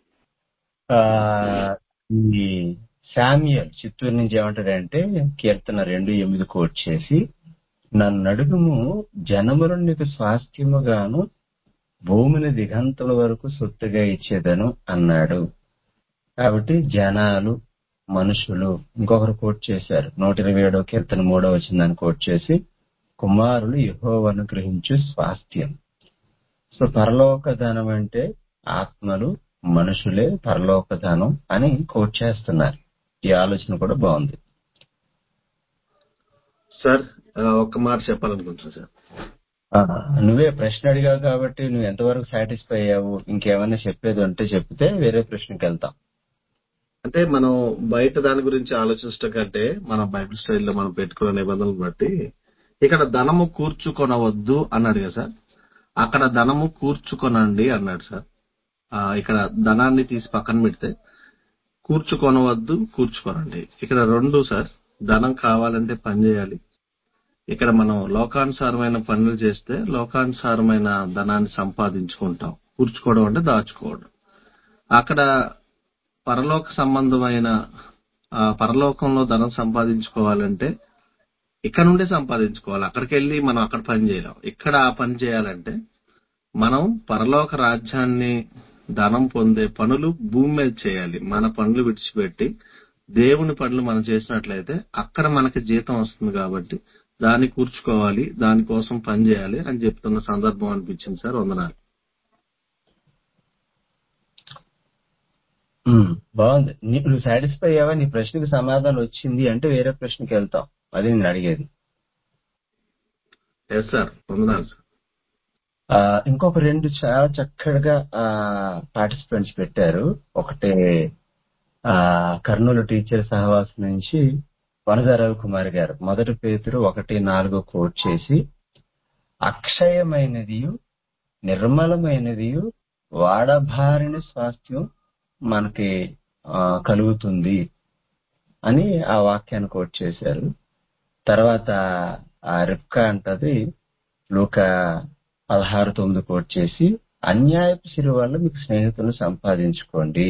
ఆ, ఈ శామ్యుయల్ చిత్తూరు నుంచి ఏమంటాడంటే కీర్తన రెండు ఎనిమిది కోట్ చేసి నన్ను అడుగుము జనములు నీకు స్వాస్థ్యముగాను భూమిని దిగంతుల వరకు సొత్తుగా ఇచ్చేదను అన్నాడు కాబట్టి జనాలు మనుషులు ఇంకొకరు కోట్ చేశారు నూట ఇరవై ఏడో కీర్తన మూడో వచ్చిందని కోట్ చేసి కుమారులు యహోవను గ్రహించు స్వాస్థ్యం సో పరలోక ధనం అంటే ఆత్మలు మనుషులే పరలోక ధనం అని కోట్ చేస్తున్నారు ఈ ఆలోచన కూడా బాగుంది
సార్ ఆ, ఒక్క మాట చెప్పాలనుకుంటున్నా సార్
ఆ, నువ్వే ప్రశ్న అడిగావు కాబట్టి నువ్వు ఎంతవరకు సాటిస్ఫై అయ్యావు ఇంకేమైనా చెప్పేది ఉంటే చెప్తే వేరే ప్రశ్నకి వెళ్తాం
అంటే మనం బయట దాని గురించి ఆలోచించడం కంటే మన బైబిల్ స్టైల్లో మనం పెట్టుకున్న నిబంధనలు బట్టి ఇక్కడ ధనము కూర్చుకొనవద్దు అన్నాడు కదా సార్ అక్కడ ధనము కూర్చుకొనండి అన్నాడు సార్ ఆ, ఇక్కడ ధనాన్ని తీసి పక్కన పెడితే కూర్చుకొనవద్దు కూర్చుకోనండి ఇక్కడ రెండు సార్ ధనం కావాలంటే పని చేయాలి ఇక్కడ మనం లోకానుసారమైన పనులు చేస్తే లోకానుసారమైన ధనాన్ని సంపాదించుకుంటాం కూర్చుకోవడం అంటే దాచుకోవడం అక్కడ పరలోక సంబంధమైన ఆ, పరలోకంలో ధనం సంపాదించుకోవాలంటే ఇక్కడ నుండే సంపాదించుకోవాలి అక్కడికి వెళ్ళి మనం అక్కడ పని చేయలేం ఇక్కడ ఆ పని చేయాలంటే మనం పరలోక రాజ్యాన్ని ధనం పొందే పనులు భూమి మీద చేయాలి మన పనులు విడిచిపెట్టి దేవుని పనులు మనం చేసినట్లయితే అక్కడ మనకి జీతం వస్తుంది కాబట్టి దాన్ని కూర్చుకోవాలి దానికోసం పని చేయాలి అని చెప్తున్న సందర్భం అనిపించింది సార్ వందనాలు
ఉమ్, బాగుంది నీ- నువ్వు సాటిస్ఫై అయ్యావా నీ ప్రశ్నకి సమాధానం వచ్చింది అంటే వేరే ప్రశ్నకి వెళ్తాం అది నేను అడిగేది
ఎస్ సార్ వందనాలు సార్
ఆ, ఇంకొక రెండు చాలా చక్కగా పార్టిసిపెంట్స్ పెట్టారు ఒకటి ఆ కర్నూలు టీచర్ సహవాసం నుంచి వనజ రవికుమార్ గారు మొదటి పేతురు ఒకటి నాలుగు కోట్ చేసి అక్షయమైనది నిర్మలమైనది వాడబారిన స్వాస్థ్యం మనకి ఆ, కలుగుతుంది అని ఆ వాక్యాన్ని కోట్ చేశారు తర్వాత ఆ రిప్కా అంటది లోక పదహారు తొమ్మిది కోట్ చేసి అన్యాయపు సిరి వల్ల మీకు స్నేహితులను సంపాదించుకోండి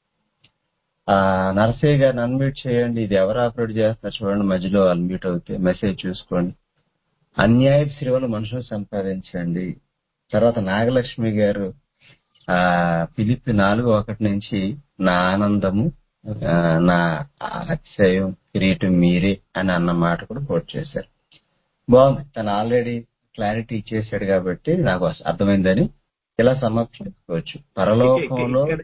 ఆ నరసయ్య గారిని అన్మ్యూట్ చేయండి ఇది ఎవరు ఆపరేట్ చేస్తున్నారు చూడండి మధ్యలో అన్మ్యూట్ అవుతే మెసేజ్ చూసుకోండి అన్యాయపు సిరి వల్ల మనుషులు సంపాదించండి తర్వాత నాగలక్ష్మి గారు ఆ పిలిపి నాలుగు ఒకటి నుంచి నా ఆనందము ఆ, నా అతిశయం కిరీటం మీరే అని అన్న మాట కూడా కోట్ చేశారు బాగుంది తను ఆల్రెడీ క్లారిటీ ఇచ్చేసాడు కాబట్టి నాకు అర్థమైందని ఇలా సమర్పించుకోవచ్చు పరలోకంలో
ఇక్కడ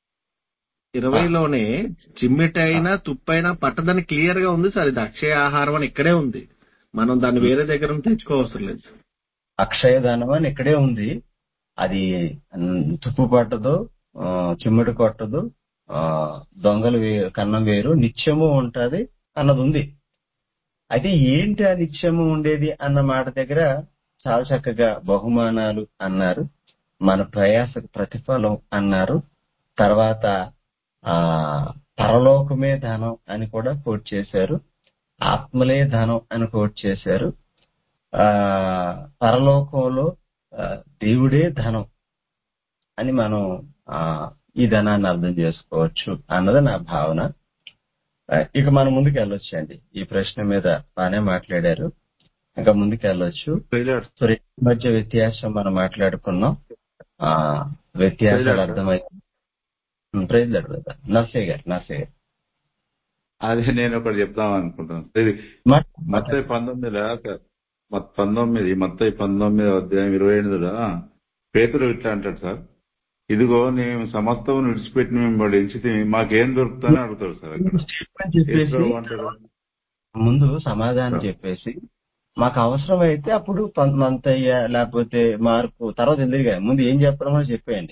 ఇరవైలోనే చిమ్మిటైనా తుప్పైనా పట్టదని క్లియర్ గా ఉంది సార్ ఇది అక్షయ ఆహారం అని ఇక్కడే ఉంది మనం దాన్ని వేరే దగ్గర నుంచి తెచ్చుకోవసరం లేదు
అక్షయధనం అని ఇక్కడే ఉంది అది ఉమ్, తుప్పు పట్టదు ఆ, చిమ్ముడు కొట్టదు ఆ, దొంగలు వే- కన్నం వేరు నిత్యము ఉంటది అన్నది ఉంది అయితే ఏంటి ఆ నిత్యము ఉండేది అన్న మాట దగ్గర చాలా చక్కగా బహుమానాలు అన్నారు మన ప్రయాసకు ప్రతిఫలం అన్నారు తర్వాత ఆ పరలోకమే ధనం అని కూడా కోట్ చేశారు ఆత్మలే ధనం అని కోట్ చేశారు ఆ పరలోకంలో ఆ, దేవుడే ధనం అని మనం ఆ ఈ ధనాన్ని అర్థం చేసుకోవచ్చు అన్నది నా భావన ఆ, ఇక మనం ముందుకు వెళ్ళొచ్చు అండి ఈ ప్రశ్న మీద బాగానే మాట్లాడారు ఇంకా ముందుకు వెళ్ళొచ్చు సో రెండింటి మధ్య వ్యత్యాసం మనం మాట్లాడుకున్నాం ఆ వ్యత్యాసాలు
ప్రైజ్ లార్డ్ సార్.
అర్థమై ప్రైజ్ నర్సయ్య గారు నర్సయ్య గారు
అదే నేను ఒకటి చెప్దాం అనుకుంటున్నాను ఇది
మా-
మత్తయి పంతొమ్మిదిలో మత్ పంతొమ్మిది మత్తయి పంతొమ్మిది అధ్యాయం ఇరవై ఎనిమిదిలో పేతురు ఇట్లా అంటాడు సార్ ఇదిగో నేను సమస్తమును విడిచిపెట్టి మేము వాడు ఎంచితే మాకేం దొరుకుతుందని అడుగుతాడు సార్ అక్కడ
స్టేట్మెంట్ చెప్పేసి
యేసుప్రభు అంటాడు
ముందు సమాధానం చెప్పేసి మాకు అవసరం అయితే అప్పుడు పం- మంతయ్య లేకపోతే మార్పు తర్వాత ఎందుకు కానీ ముందు ఏం చెప్పడమో చెప్పేయండి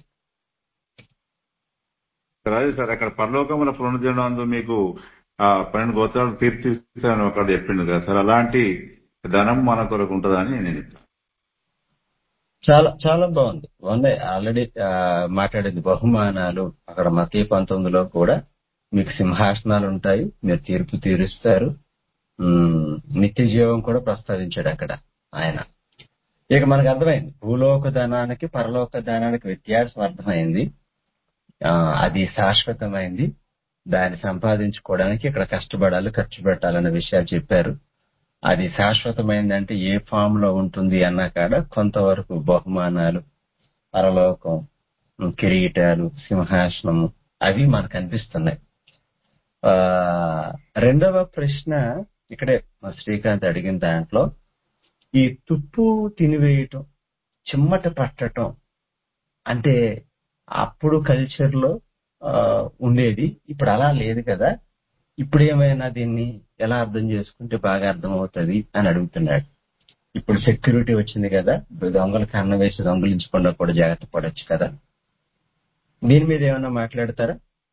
రాజు సార్ అక్కడ పరలోకముల పునర్జనందు మీకు ఆ పన్నెండు గోత్రాలు తీర్చిస్తానని ఒకటి చెప్పిండు కదా సార్ అలాంటి ధనం మన కొరకు ఉంటుందని నేను చెప్తాను
చాలా చాలా బాగుంది బాగుంది ఆల్రెడీ మాట్లాడింది బహుమానాలు అక్కడ మతీ పంతొమ్మిదిలో కూడా మీకు సింహాసనాలు ఉంటాయి మీరు తీర్పు తీరుస్తారు ఉమ్, నిత్య జీవం కూడా ప్రస్తావించాడు అక్కడ ఆయన ఇక మనకు అర్థమైంది భూలోక ధనానికి పరలోక ధనానికి వ్యత్యాసం అర్థమైంది ఆ, అది శాశ్వతమైంది దాన్ని సంపాదించుకోవడానికి ఇక్కడ కష్టపడాలి ఖర్చు పెట్టాలనే విషయాలు చెప్పారు అది శాశ్వతమైంది అంటే ఏ ఫామ్ లో ఉంటుంది అన్నా కాడ కొంతవరకు బహుమానాలు పరలోకం ఉమ్, కిరీటాలు సింహాసనము అవి మనకు అనిపిస్తున్నాయి ఆ రెండవ ప్రశ్న ఇక్కడే మా శ్రీకాంత్ అడిగిన దాంట్లో ఈ తుప్పు తినివేయటం చిమ్మట పట్టటం అంటే అప్పుడు కల్చర్ లో ఆ, ఉండేది ఇప్పుడు అలా లేదు కదా ఇప్పుడు ఏమైనా దీన్ని ఎలా అర్థం చేసుకుంటే బాగా అర్థమవుతుంది అని అడుగుతున్నాడు ఇప్పుడు సెక్యూరిటీ వచ్చింది కదా దొంగలు కన్న వేసి దొంగలించకుండా కూడా జాగ్రత్త పడొచ్చు కదా దీని మీద ఏమైనా మాట్లాడతారా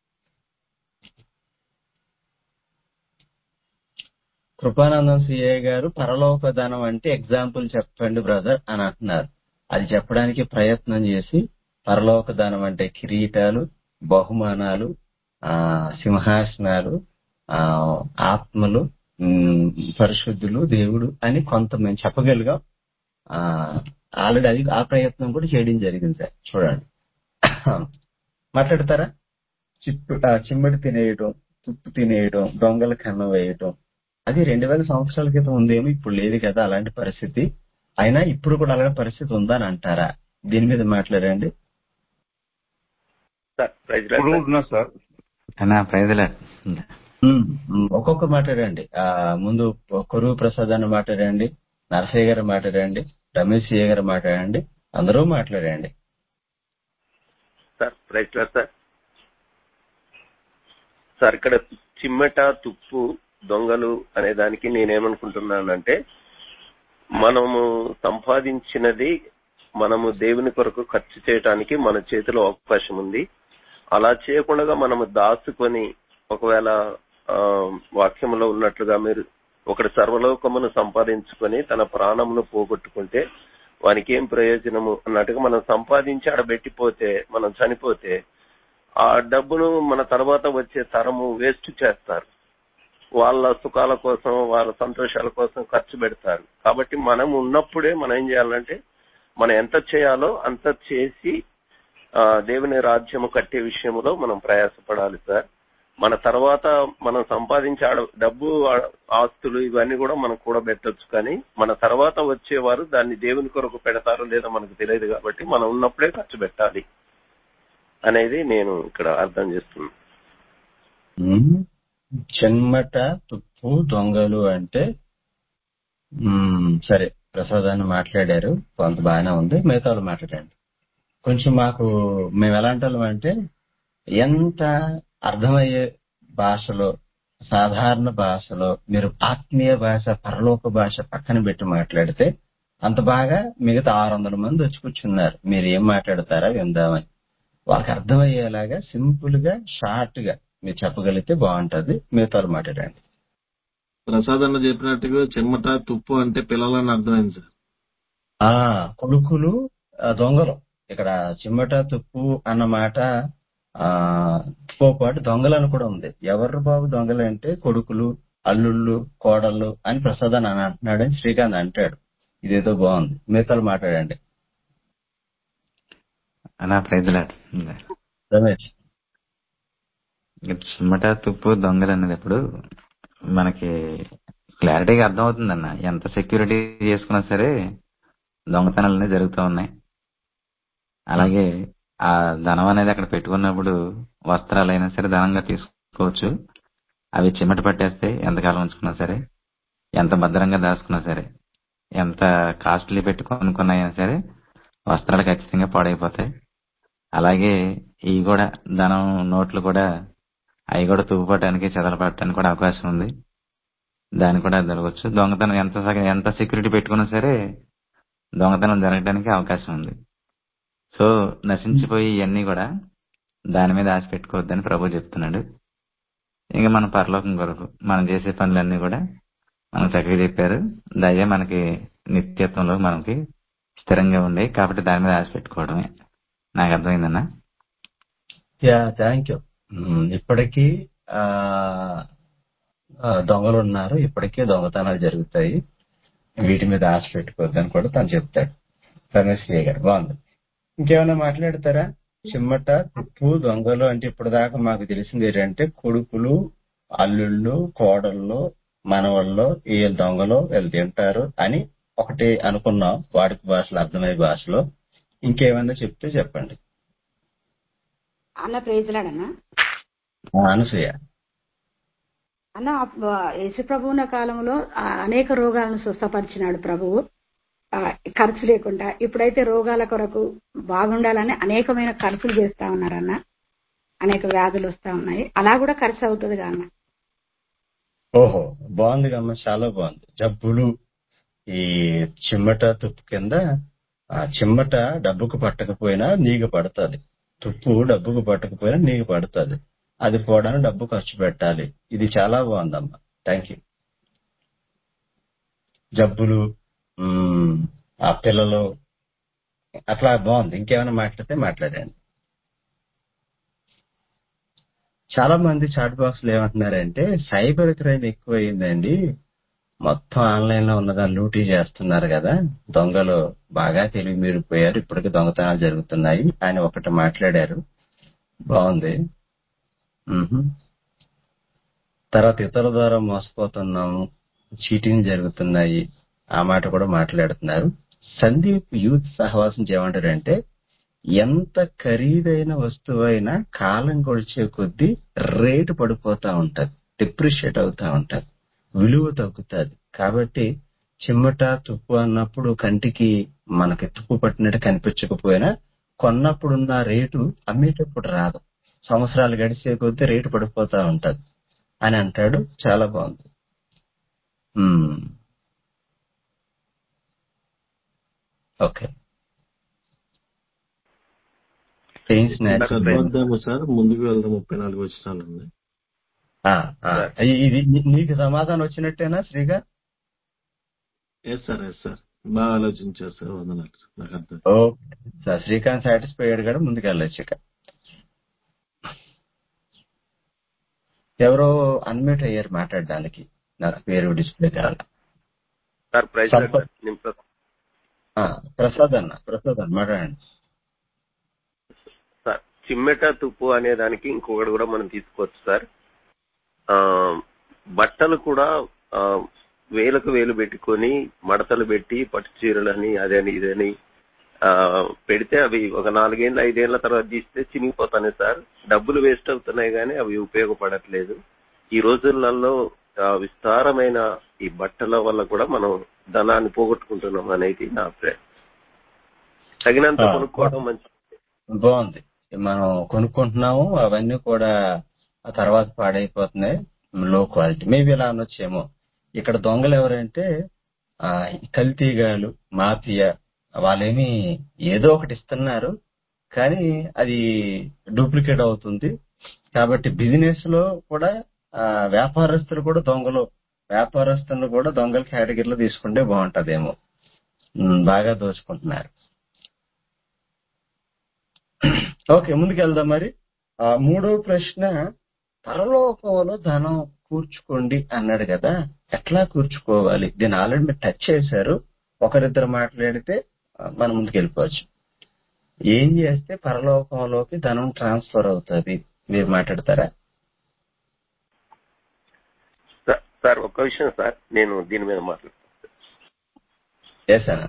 కృపానందం సిఏ గారు పరలోక ధనం అంటే ఎగ్జాంపుల్ చెప్పండి బ్రదర్ అని అంటున్నారు అది చెప్పడానికి ప్రయత్నం చేసి పరలోక ధనం అంటే కిరీటాలు బహుమానాలు ఆ సింహాసనాలు ఆ ఆత్మలు ఉమ్, పరిశుద్ధులు దేవుడు అని కొంత మేము చెప్పగలిగాం ఆ ఆల్రెడీ అది ఆ ప్రయత్నం కూడా చేయడం జరిగింది సార్ చూడండి మాట్లాడతారా చిప్పు ఆ, చిమ్మడి తినేయటం తుప్పు తినేయటం దొంగల కన్నం వేయటం అది రెండు వేల సంవత్సరాల క్రితం ఉందేమో ఇప్పుడు లేదు కదా అలాంటి పరిస్థితి అయినా ఇప్పుడు కూడా అలాంటి పరిస్థితి ఉందని అంటారా దీని మీద మాట్లాడండి
సార్ ప్రైజ్
ఇప్పుడు
లార్డ్ సార్
ఉన్నా సార్
అన్నా ప్రైజ్లా
ఉమ్, ఉమ్, ఒక్కొక్క మాట్లాడండి ఆ ముందు కొరువు ప్రసాద్ అని మాట్లాడండి నరసయ్య గారు మాట్లాడండి రమేష్ అయ్య గారు మాట్లాడండి అందరూ మాట్లాడండి
sir praise Lord sir sir ఇక్కడ చిమ్మట తుప్పు దొంగలు అనే దానికి నేనేమనుకుంటున్నానంటే మనము సంపాదించినది మనము దేవుని కొరకు ఖర్చు చేయడానికి మన చేతిలో అవకాశం ఉంది అలా చేయకుండా మనము దాచుకొని ఒకవేళ ఆ, వాక్యంలో ఉన్నట్లుగా మీరు ఒకటి సర్వలోకమును సంపాదించుకొని తన ప్రాణమును పోగొట్టుకుంటే వానికి ఏం ప్రయోజనము అన్నట్టుగా మనం సంపాదించి ఆడ పెట్టిపోతే మనం చనిపోతే ఆ డబ్బును మన తర్వాత వచ్చే తరము వేస్ట్ చేస్తారు వాళ్ళ సుఖాల కోసం వాళ్ళ సంతోషాల కోసం ఖర్చు పెడతారు కాబట్టి మనం ఉన్నప్పుడే మనం ఏం చేయాలంటే మనం ఎంత చేయాలో అంత చేసి ఆ, దేవుని రాజ్యము కట్టే విషయంలో మనం ప్రయాసపడాలి సార్ మన తర్వాత మనం సంపాదించే ఆడ- డబ్బు ఆ- ఆస్తులు ఇవన్నీ కూడా మనం కూడబెట్టొచ్చు కానీ మన తర్వాత వచ్చేవారు దాన్ని దేవుని కొరకు పెడతారో లేదో మనకు తెలియదు కాబట్టి మనం ఉన్నప్పుడే ఖర్చు పెట్టాలి అనేది నేను ఇక్కడ అర్థం చేస్తున్నాను
ఉమ్, చెమ్మట తుప్పు దొంగలు అంటే ఉమ్, సరే ప్రసాదాన్ని మాట్లాడారు కొంత బాగానే ఉంది మిగతా వాళ్ళు మాట్లాడండి కొంచెం మాకు మేము ఎలాంటి వాళ్ళం అంటే ఎంత అర్థమయ్యే భాషలో సాధారణ భాషలో మీరు ఆత్మీయ భాష పరలోక భాష పక్కన పెట్టి మాట్లాడితే అంత బాగా మిగతా ఆరు వందల మంది వచ్చి కూర్చున్నారు మీరు ఏం మాట్లాడతారా విందామని వాళ్ళకి అర్థమయ్యేలాగా సింపుల్ గా షార్ట్ గా మీరు చెప్పగలిగితే బాగుంటది మిగతా వాళ్ళు మాట్లాడండి
ప్రసాద్ అన్న చెప్పినట్టుగా చెమ్మట తుప్పు అంటే పిల్లలని అర్థమైంది సార్
ఆ కొడుకులు ఆ, దొంగలు ఇక్కడ చిమ్మట తుప్పు అన్న మాట ఆ తో పాటు దొంగలను కూడా ఉంది ఎవరు బాబు దొంగలు అంటే కొడుకులు అల్లుళ్ళు కోడళ్ళు అని ప్రసాద్ అని అంటున్నాడని శ్రీకాంత్ అంటాడు ఇదేదో బాగుంది మిగతాలు మాట్లాడండి
అన్నా ప్రైజ్లా
రమేష్
చిమ్మట తుప్పు దొంగలు అనేటప్పుడు మనకి క్లారిటీగా అర్థమవుతుందన్న ఎంత సెక్యూరిటీ చేసుకున్నా సరే దొంగతనాలు అనేవి జరుగుతూ ఉన్నాయి అలాగే ఆ ధనం అనేది అక్కడ పెట్టుకున్నప్పుడు వస్త్రాలైనా సరే ధనంగా తీసుకోవచ్చు అవి చిమ్మట పట్టేస్తే ఎంతకాలం ఉంచుకున్నా సరే ఎంత భద్రంగా దాచుకున్నా సరే ఎంత కాస్ట్లీ పెట్టి కొనుక్కున్నా సరే వస్త్రాలు ఖచ్చితంగా పాడైపోతాయి అలాగే ఇవి కూడా ధనం నోట్లు కూడా అవి కూడా తుప్పుపట్టడానికి చెదలపట్టడానికి కూడా అవకాశం ఉంది దాన్ని కూడా జరగవచ్చు దొంగతనం ఎంత సగ- ఎంత సెక్యూరిటీ పెట్టుకున్నా సరే దొంగతనం జరగడానికి అవకాశం ఉంది సో నశించిపోయి ఇవన్నీ కూడా దాని మీద ఆశ పెట్టుకోవద్దని ప్రభు చెప్తున్నాడు ఇంకా మన పరలోకం కొరకు మనం చేసే పనులన్నీ కూడా మనకు చక్కగా చెప్పారు దయ మనకి నిత్యత్వంలో మనకి స్థిరంగా ఉండే కాబట్టి దాని మీద ఆశ పెట్టుకోవడమే నాకు అర్థమైందన్నా
యా థ్యాంక్ యూ ఇప్పటికీ ఆ ఆ, దొంగలు ఉన్నారు ఇప్పటికీ దొంగతనాలు జరుగుతాయి వీటి మీద ఆశ పెట్టుకోవద్దని కూడా తను చెప్తాడు రమేష్ కే గారు బాగుంది ఇంకేమైనా మాట్లాడతారా చిమ్మట తుప్పు దొంగలు అంటే ఇప్పుడు దాకా మాకు తెలిసింది ఏంటంటే కొడుకులు అల్లుళ్ళు కోడళ్ళు మనవాళ్ళు వీళ్ళు దొంగలు వీళ్ళు తింటారు అని ఒకటి అనుకున్నాం వాడుక భాషలో అర్థమయ్యే భాషలో ఇంకేమైనా చెప్తే చెప్పండి
అన్న ప్రేజలాడన్నా
ఆ, అనసూయ
అన్న యేసు ప్రభువున కాలంలో ఆ, అనేక రోగాలను స్వస్థపరిచినాడు ప్రభువు
ఆ, ఖర్చు లేకుండా ఇప్పుడైతే రోగాల కొరకు బాగుండాలని అనేకమైన ఖర్చులు చేస్తా ఉన్నారన్న అనేక వ్యాధులు వస్తా ఉన్నాయి అలా కూడా ఖర్చు అవుతుంది అన్న
ఓహో బాగుంది అమ్మ చాలా బాగుంది జబ్బులు ఈ చిమ్మట తుప్పు కింద ఆ చిమ్మట డబ్బుకు పట్టకపోయినా నీకు పడుతుంది తుప్పు డబ్బుకు పట్టకపోయినా నీకు పడుతుంది అది పోవడానికి డబ్బు ఖర్చు పెట్టాలి ఇది చాలా బాగుందమ్మా థ్యాంక్ యూ జబ్బులు మ్మ్, ఆ పిల్లలు అట్లా బాగుంది ఇంకేమైనా మాట్లాడితే మాట్లాడండి చాలా మంది చాట్ బాక్స్ లో ఏమంటున్నారంటే సైబర్ క్రైమ్ ఎక్కువైందండి మొత్తం ఆన్లైన్ లో ఉన్నదాన్ని లూటీ చేస్తున్నారు కదా దొంగలు బాగా తెలివి మీరిపోయారు ఇప్పటికి దొంగతనాలు జరుగుతున్నాయి అని ఒకటి మాట్లాడారు బాగుంది మ్హూ. తర్వాత ఇతరుల ద్వారా మోసపోతున్నాము చీటింగ్ జరుగుతున్నాయి ఆ మాట కూడా మాట్లాడుతున్నారు సందీప్ యూత్ సహవాసం ఏమంటారంటే ఎంత ఖరీదైన వస్తువైనా కాలం గడిచే కొద్దీ రేటు పడిపోతా ఉంటది డిప్రిషియేట్ అవుతా ఉంటది విలువ తగ్గుతుంది కాబట్టి చిమ్మట తుప్పు అన్నప్పుడు కంటికి మనకి తుప్పు పట్టినట్టు కనిపించకపోయినా కొన్నప్పుడున్న రేటు అమ్మేటప్పుడు రాదు సంవత్సరాలు గడిచే కొద్దీ రేటు పడిపోతా ఉంటది అని అంటాడు చాలా బాగుంది మ్మ్. ఓకే పెయిన్స్
చదవద్దాము సార్ ముందుకు వెళ్దాం ముప్పై నాలుగు వచ్చినాలు ఉన్నాయి
ఇది నీ- నీకు సమాధానం వచ్చినట్టేనా శ్రీగా
ఎస్ సార్ ఎస్ సార్ బాగా ఆలోచించారు సార్ వందనాలు సార్ నాకు అర్థం
ఓకే సార్ శ్రీకాంత్ సాటిస్ఫై అయ్యాడు కూడా ముందుకు వెళ్ళొచ్చు ఇక ఎవరో అన్మ్యూట్ అయ్యారు మాట్లాడడానికి నాకు పేరు డిస్ప్లే కావాలి
సార్ ప్రైజ్
సంపత్
నేను ప్ర-
ఆ, ప్రసాద్ అన్న ప్రసాద్ అన్న మాట్లాడండి
సార్ చిమ్మెట తుప్పు అనే దానికి ఇంకొకటి కూడా మనం తీసుకోవచ్చు సార్ ఆ బట్టలు కూడా ఆ, వేలకు వేలు పెట్టుకొని మడతలు పెట్టి పట్టు చీరలని అదని ఇదని ఆ, పెడితే అవి ఒక నాలుగేళ్ళు ఐదేళ్ల తర్వాత తీస్తే చినిగిపోతున్నాయి సార్ డబ్బులు వేస్ట్ అవుతున్నాయి కానీ అవి ఉపయోగపడట్లేదు ఈ రోజులలో ఆ, విస్తారమైన ఈ బట్టల వల్ల కూడా మనం ధనాన్ని పోగొట్టుకుంటున్నాం అనేది నా అభిప్రాయం తగినంత
ఆ,
కొనుక్కోవడం మంచిది
బాగుంది మనం కొనుక్కుంటున్నాము అవన్నీ కూడా ఆ తర్వాత పాడైపోతున్నాయి లో క్వాలిటీ మేబీ ఇలా అనొచ్చేమో ఇక్కడ దొంగలు ఎవరంటే ఆ ఈ కల్తీగాలు మాఫియా వాళ్ళేమి ఏదో ఒకటి ఇస్తున్నారు కానీ అది డూప్లికేట్ అవుతుంది కాబట్టి బిజినెస్ లో కూడా ఆ, వ్యాపారస్తులు కూడా దొంగలు వ్యాపారస్తులను కూడా దొంగల కేటగిరీలో తీసుకుంటే బాగుంటదేమో ఉమ్, బాగా దోచుకుంటున్నారు ఓకే ముందుకు వెళ్దాం మరి ఆ మూడో ప్రశ్న పరలోకంలో ధనం కూర్చుకోండి అన్నాడు కదా ఎట్లా కూర్చుకోవాలి దీన్ని ఆల్రెడీ మీరు టచ్ చేశారు ఒకరిద్దరు మాట్లాడితే ఆ, మనం ముందుకు వెళ్ళిపోవచ్చు ఏం చేస్తే పరలోకంలోకి ధనం ట్రాన్స్ఫర్ అవుతుంది మీరు మాట్లాడతారా
సార్ సార్ ఒక్క విషయం సార్ నేను దీని మీద మాట్లాడతాను
ఎస్ అన్న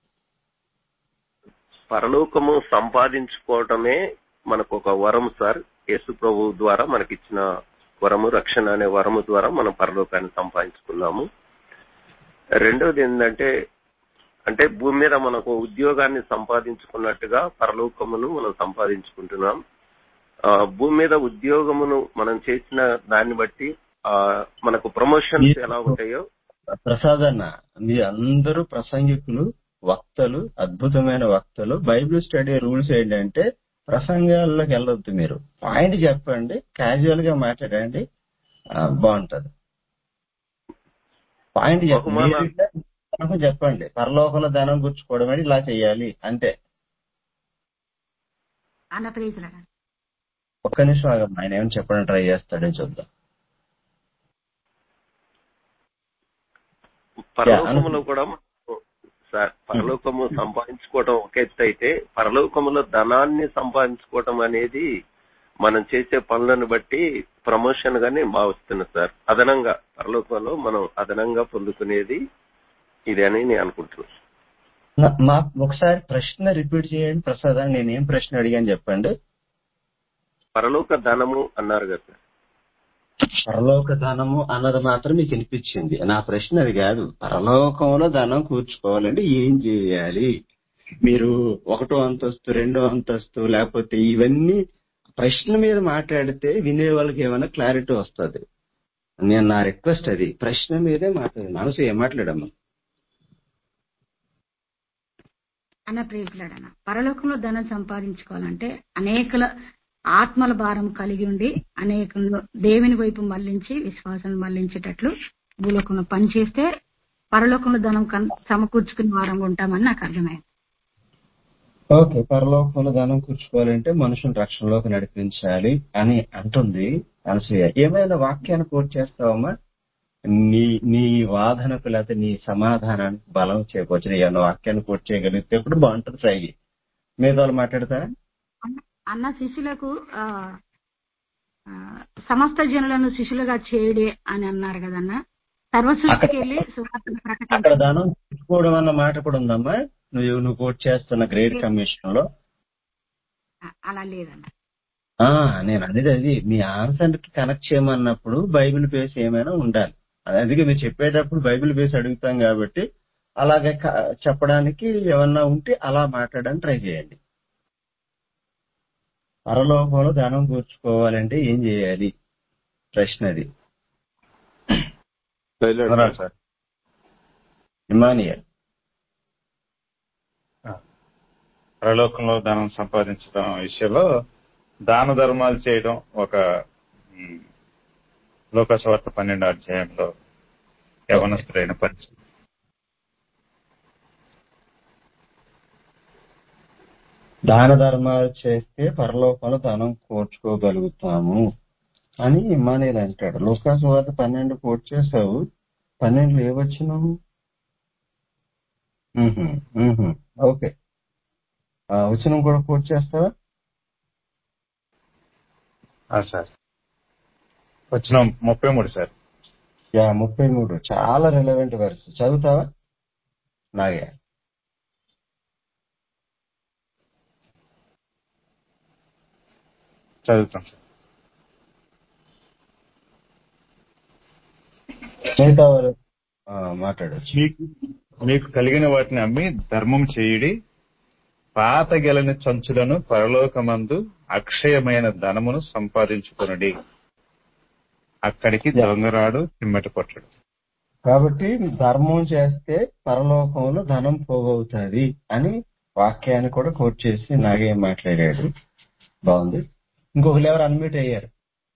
పరలోకము సంపాదించుకోవటమే మనకు ఒక వరం సార్ యేసు ప్రభు ద్వారా మనకిచ్చిన వరము రక్షణ అనే వరము ద్వారా మనం పరలోకాన్ని సంపాదించుకున్నాము రెండవది ఏంటంటే అంటే భూమి మీద మనకు ఉద్యోగాన్ని సంపాదించుకున్నట్టుగా పరలోకమును మనం సంపాదించుకుంటున్నాం ఆ, భూమి మీద ఉద్యోగమును మనం చేసిన దాన్ని బట్టి ఆ, మనకు ప్రమోషన్స్ ఎలా ఉంటాయో
ప్రసాద్ అన్న మీ అందరూ ప్రసంగికులు వక్తలు అద్భుతమైన వక్తలు బైబిల్ స్టడీ రూల్స్ ఏంటంటే ప్రసంగాల్లోకి వెళ్ళొద్దు మీరు పాయింట్ చెప్పండి క్యాజువల్ గా మాట్లాడండి ఆ, బాగుంటది పాయింట్ చెప్పండి
బహుమాన
మీరు ఇట్లా మనకు చెప్పండి పరలోకంలో ధనం గుర్చుకోవడం అంటే ఇలా చేయాలి అంతే
అన్న ప్లీజ్ రా
ఒక్క నిమిషం ఆగమ్మా ఆయన ఏమైనా చెప్పడం ట్రై చేస్తాడో చూద్దాం యా
పరలోకములో
అను
కూడా మనము సార్ పరలోకము సంపాదించుకోవటం ఒక ఎత్తు అయితే పరలోకములో ధనాన్ని సంపాదించుకోవటం అనేది మనం చేసే పనులను బట్టి ప్రమోషన్ గా నేను భావిస్తున్నా సార్ అదనంగా పరలోకంలో మనం అదనంగా పొందుకునేది ఇది అని నేను అనుకుంటున్నాను
నా- మా ఒకసారి ప్రశ్న రిపీట్ చేయండి ప్రసాద్ అని నేనేం ప్రశ్న అడిగాను చెప్పండి
పరలోక ధనము అన్నారు కదా సార్
పరలోక ధనము అన్నది మాత్రం మీకు వినిపించింది నా ప్రశ్న అది కాదు పరలోకంలో ధనం కూర్చుకోవాలంటే ఏం చేయాలి మీరు ఒకటో అంతస్తు రెండో అంతస్తు లేకపోతే ఇవన్నీ ప్రశ్న మీద మాట్లాడితే వినే వాళ్ళకి ఏమైనా క్లారిటీ వస్తుంది నేను నా రిక్వెస్ట్ అది ప్రశ్న మీదే మాట్లాడు మనసు ఏం మాట్లాడమ్మా
అన్న ప్రియకులాడన్న పరలోకంలో ధనం సంపాదించుకోవాలంటే అనేకల ఆత్మల భారం కలిగి ఉండి అనేకులను దేవుని వైపు మళ్లించి విశ్వాసం మళ్లించేటట్లు భూలోకంలో పనిచేస్తే పరలోకంలో ధనం కన్- సమకూర్చుకునే వారంగా ఉంటామని నాకు అర్థమైంది
ఓకే పరలోకంలో ధనం కూర్చుకోవాలంటే మనుషుని రక్షణలోకి నడిపించాలి అని అంటుంది అనసూయ ఏమైనా వాక్యాన్ని కోట్ చేస్తావమ్మా నీ నీ వాదనకు లేకపోతే నీ సమాధానానికి బలం చేకూర్చిన ఏమైనా వాక్యాన్ని కోట్ చేయగలిగితే ఇప్పుడు బాగుంటుంది ట్రై చేయి. మీద వాళ్ళు మాట్లాడతారా
అన్న- అన్న శిష్యులకు ఆ, ఆ, సమస్త జనులను శిష్యులుగా చేయడే అని అన్నారు కదన్న సర్వసృష్టికి వెళ్ళి సువార్తను
అక్కడ
ప్రకటించాలి
ధనం తీసుకోవడం అన్న మాట కూడా ఉందమ్మా నువ్వు నువ్వు కోట్ చేస్తున్న గ్రేట్ కమిషన్ లో
అలా లేదన్న
ఆ నేను అనేది అది మీ ఆన్సర్ కి కనెక్ట్ చేయమన్నప్పుడు బైబిల్ బేస్ ఏమైనా ఉండాలి అందుకే మీరు చెప్పేటప్పుడు బైబిల్ బేస్ అడుగుతాం కాబట్టి అలాగే క- చెప్పడానికి ఏమన్నా ఉంటే అలా మాట్లాడడానికి ట్రై చేయండి పరలోకంలో ధనం కూర్చుకోవాలంటే ఏం చేయాలి ప్రశ్న అది
వదనాలి సార్
ఇమానియల్
పరలోకంలో ధనం సంపాదించడం విషయంలో దాన ధర్మాలు చేయడం ఒక ఉమ్, లోకసవార్త పన్నెండు అధ్యాయంలో యవనస్తులైన పరిస్థితి
దాన ధర్మాలు చేస్తే పరలోకంలో ధనం కూర్చుకోగలుగుతాము అని ఇమానియల్ అంటాడు లోకాసు వార్త పన్నెండు కోట్ చేసావు పన్నెండులో ఏవచ్చినావు ఓకే ఆ వచనం కూడా కోట్ చేస్తావా
ఆ, సార్ వచ్చిన ముప్పై మూడు సార్
యా ముప్పై మూడు చాలా రిలవెంట్ వర్స్ చదువుతావా నాగే
చదువుతాం సార్
మిగతా వారు ఆ, మాట్లాడొచ్చు
మీకు మీకు కలిగిన వాటిని అమ్మి ధర్మం చేయుడి పాత గెలని చంచులను పరలోకమందు అక్షయమైన ధనమును సంపాదించుకొనుడి అక్కడికి
యా.
దొంగరాడు చిమ్మట కొట్టడు
కాబట్టి ధర్మం చేస్తే పరలోకంలో ధనం పోగవుతుంది అని వాక్యాన్ని కూడా కోట్ చేసి నాగే మాట్లాడాడు బాగుంది ఇంకొకరు ఎవరు అన్మ్యూట్ అయ్యారు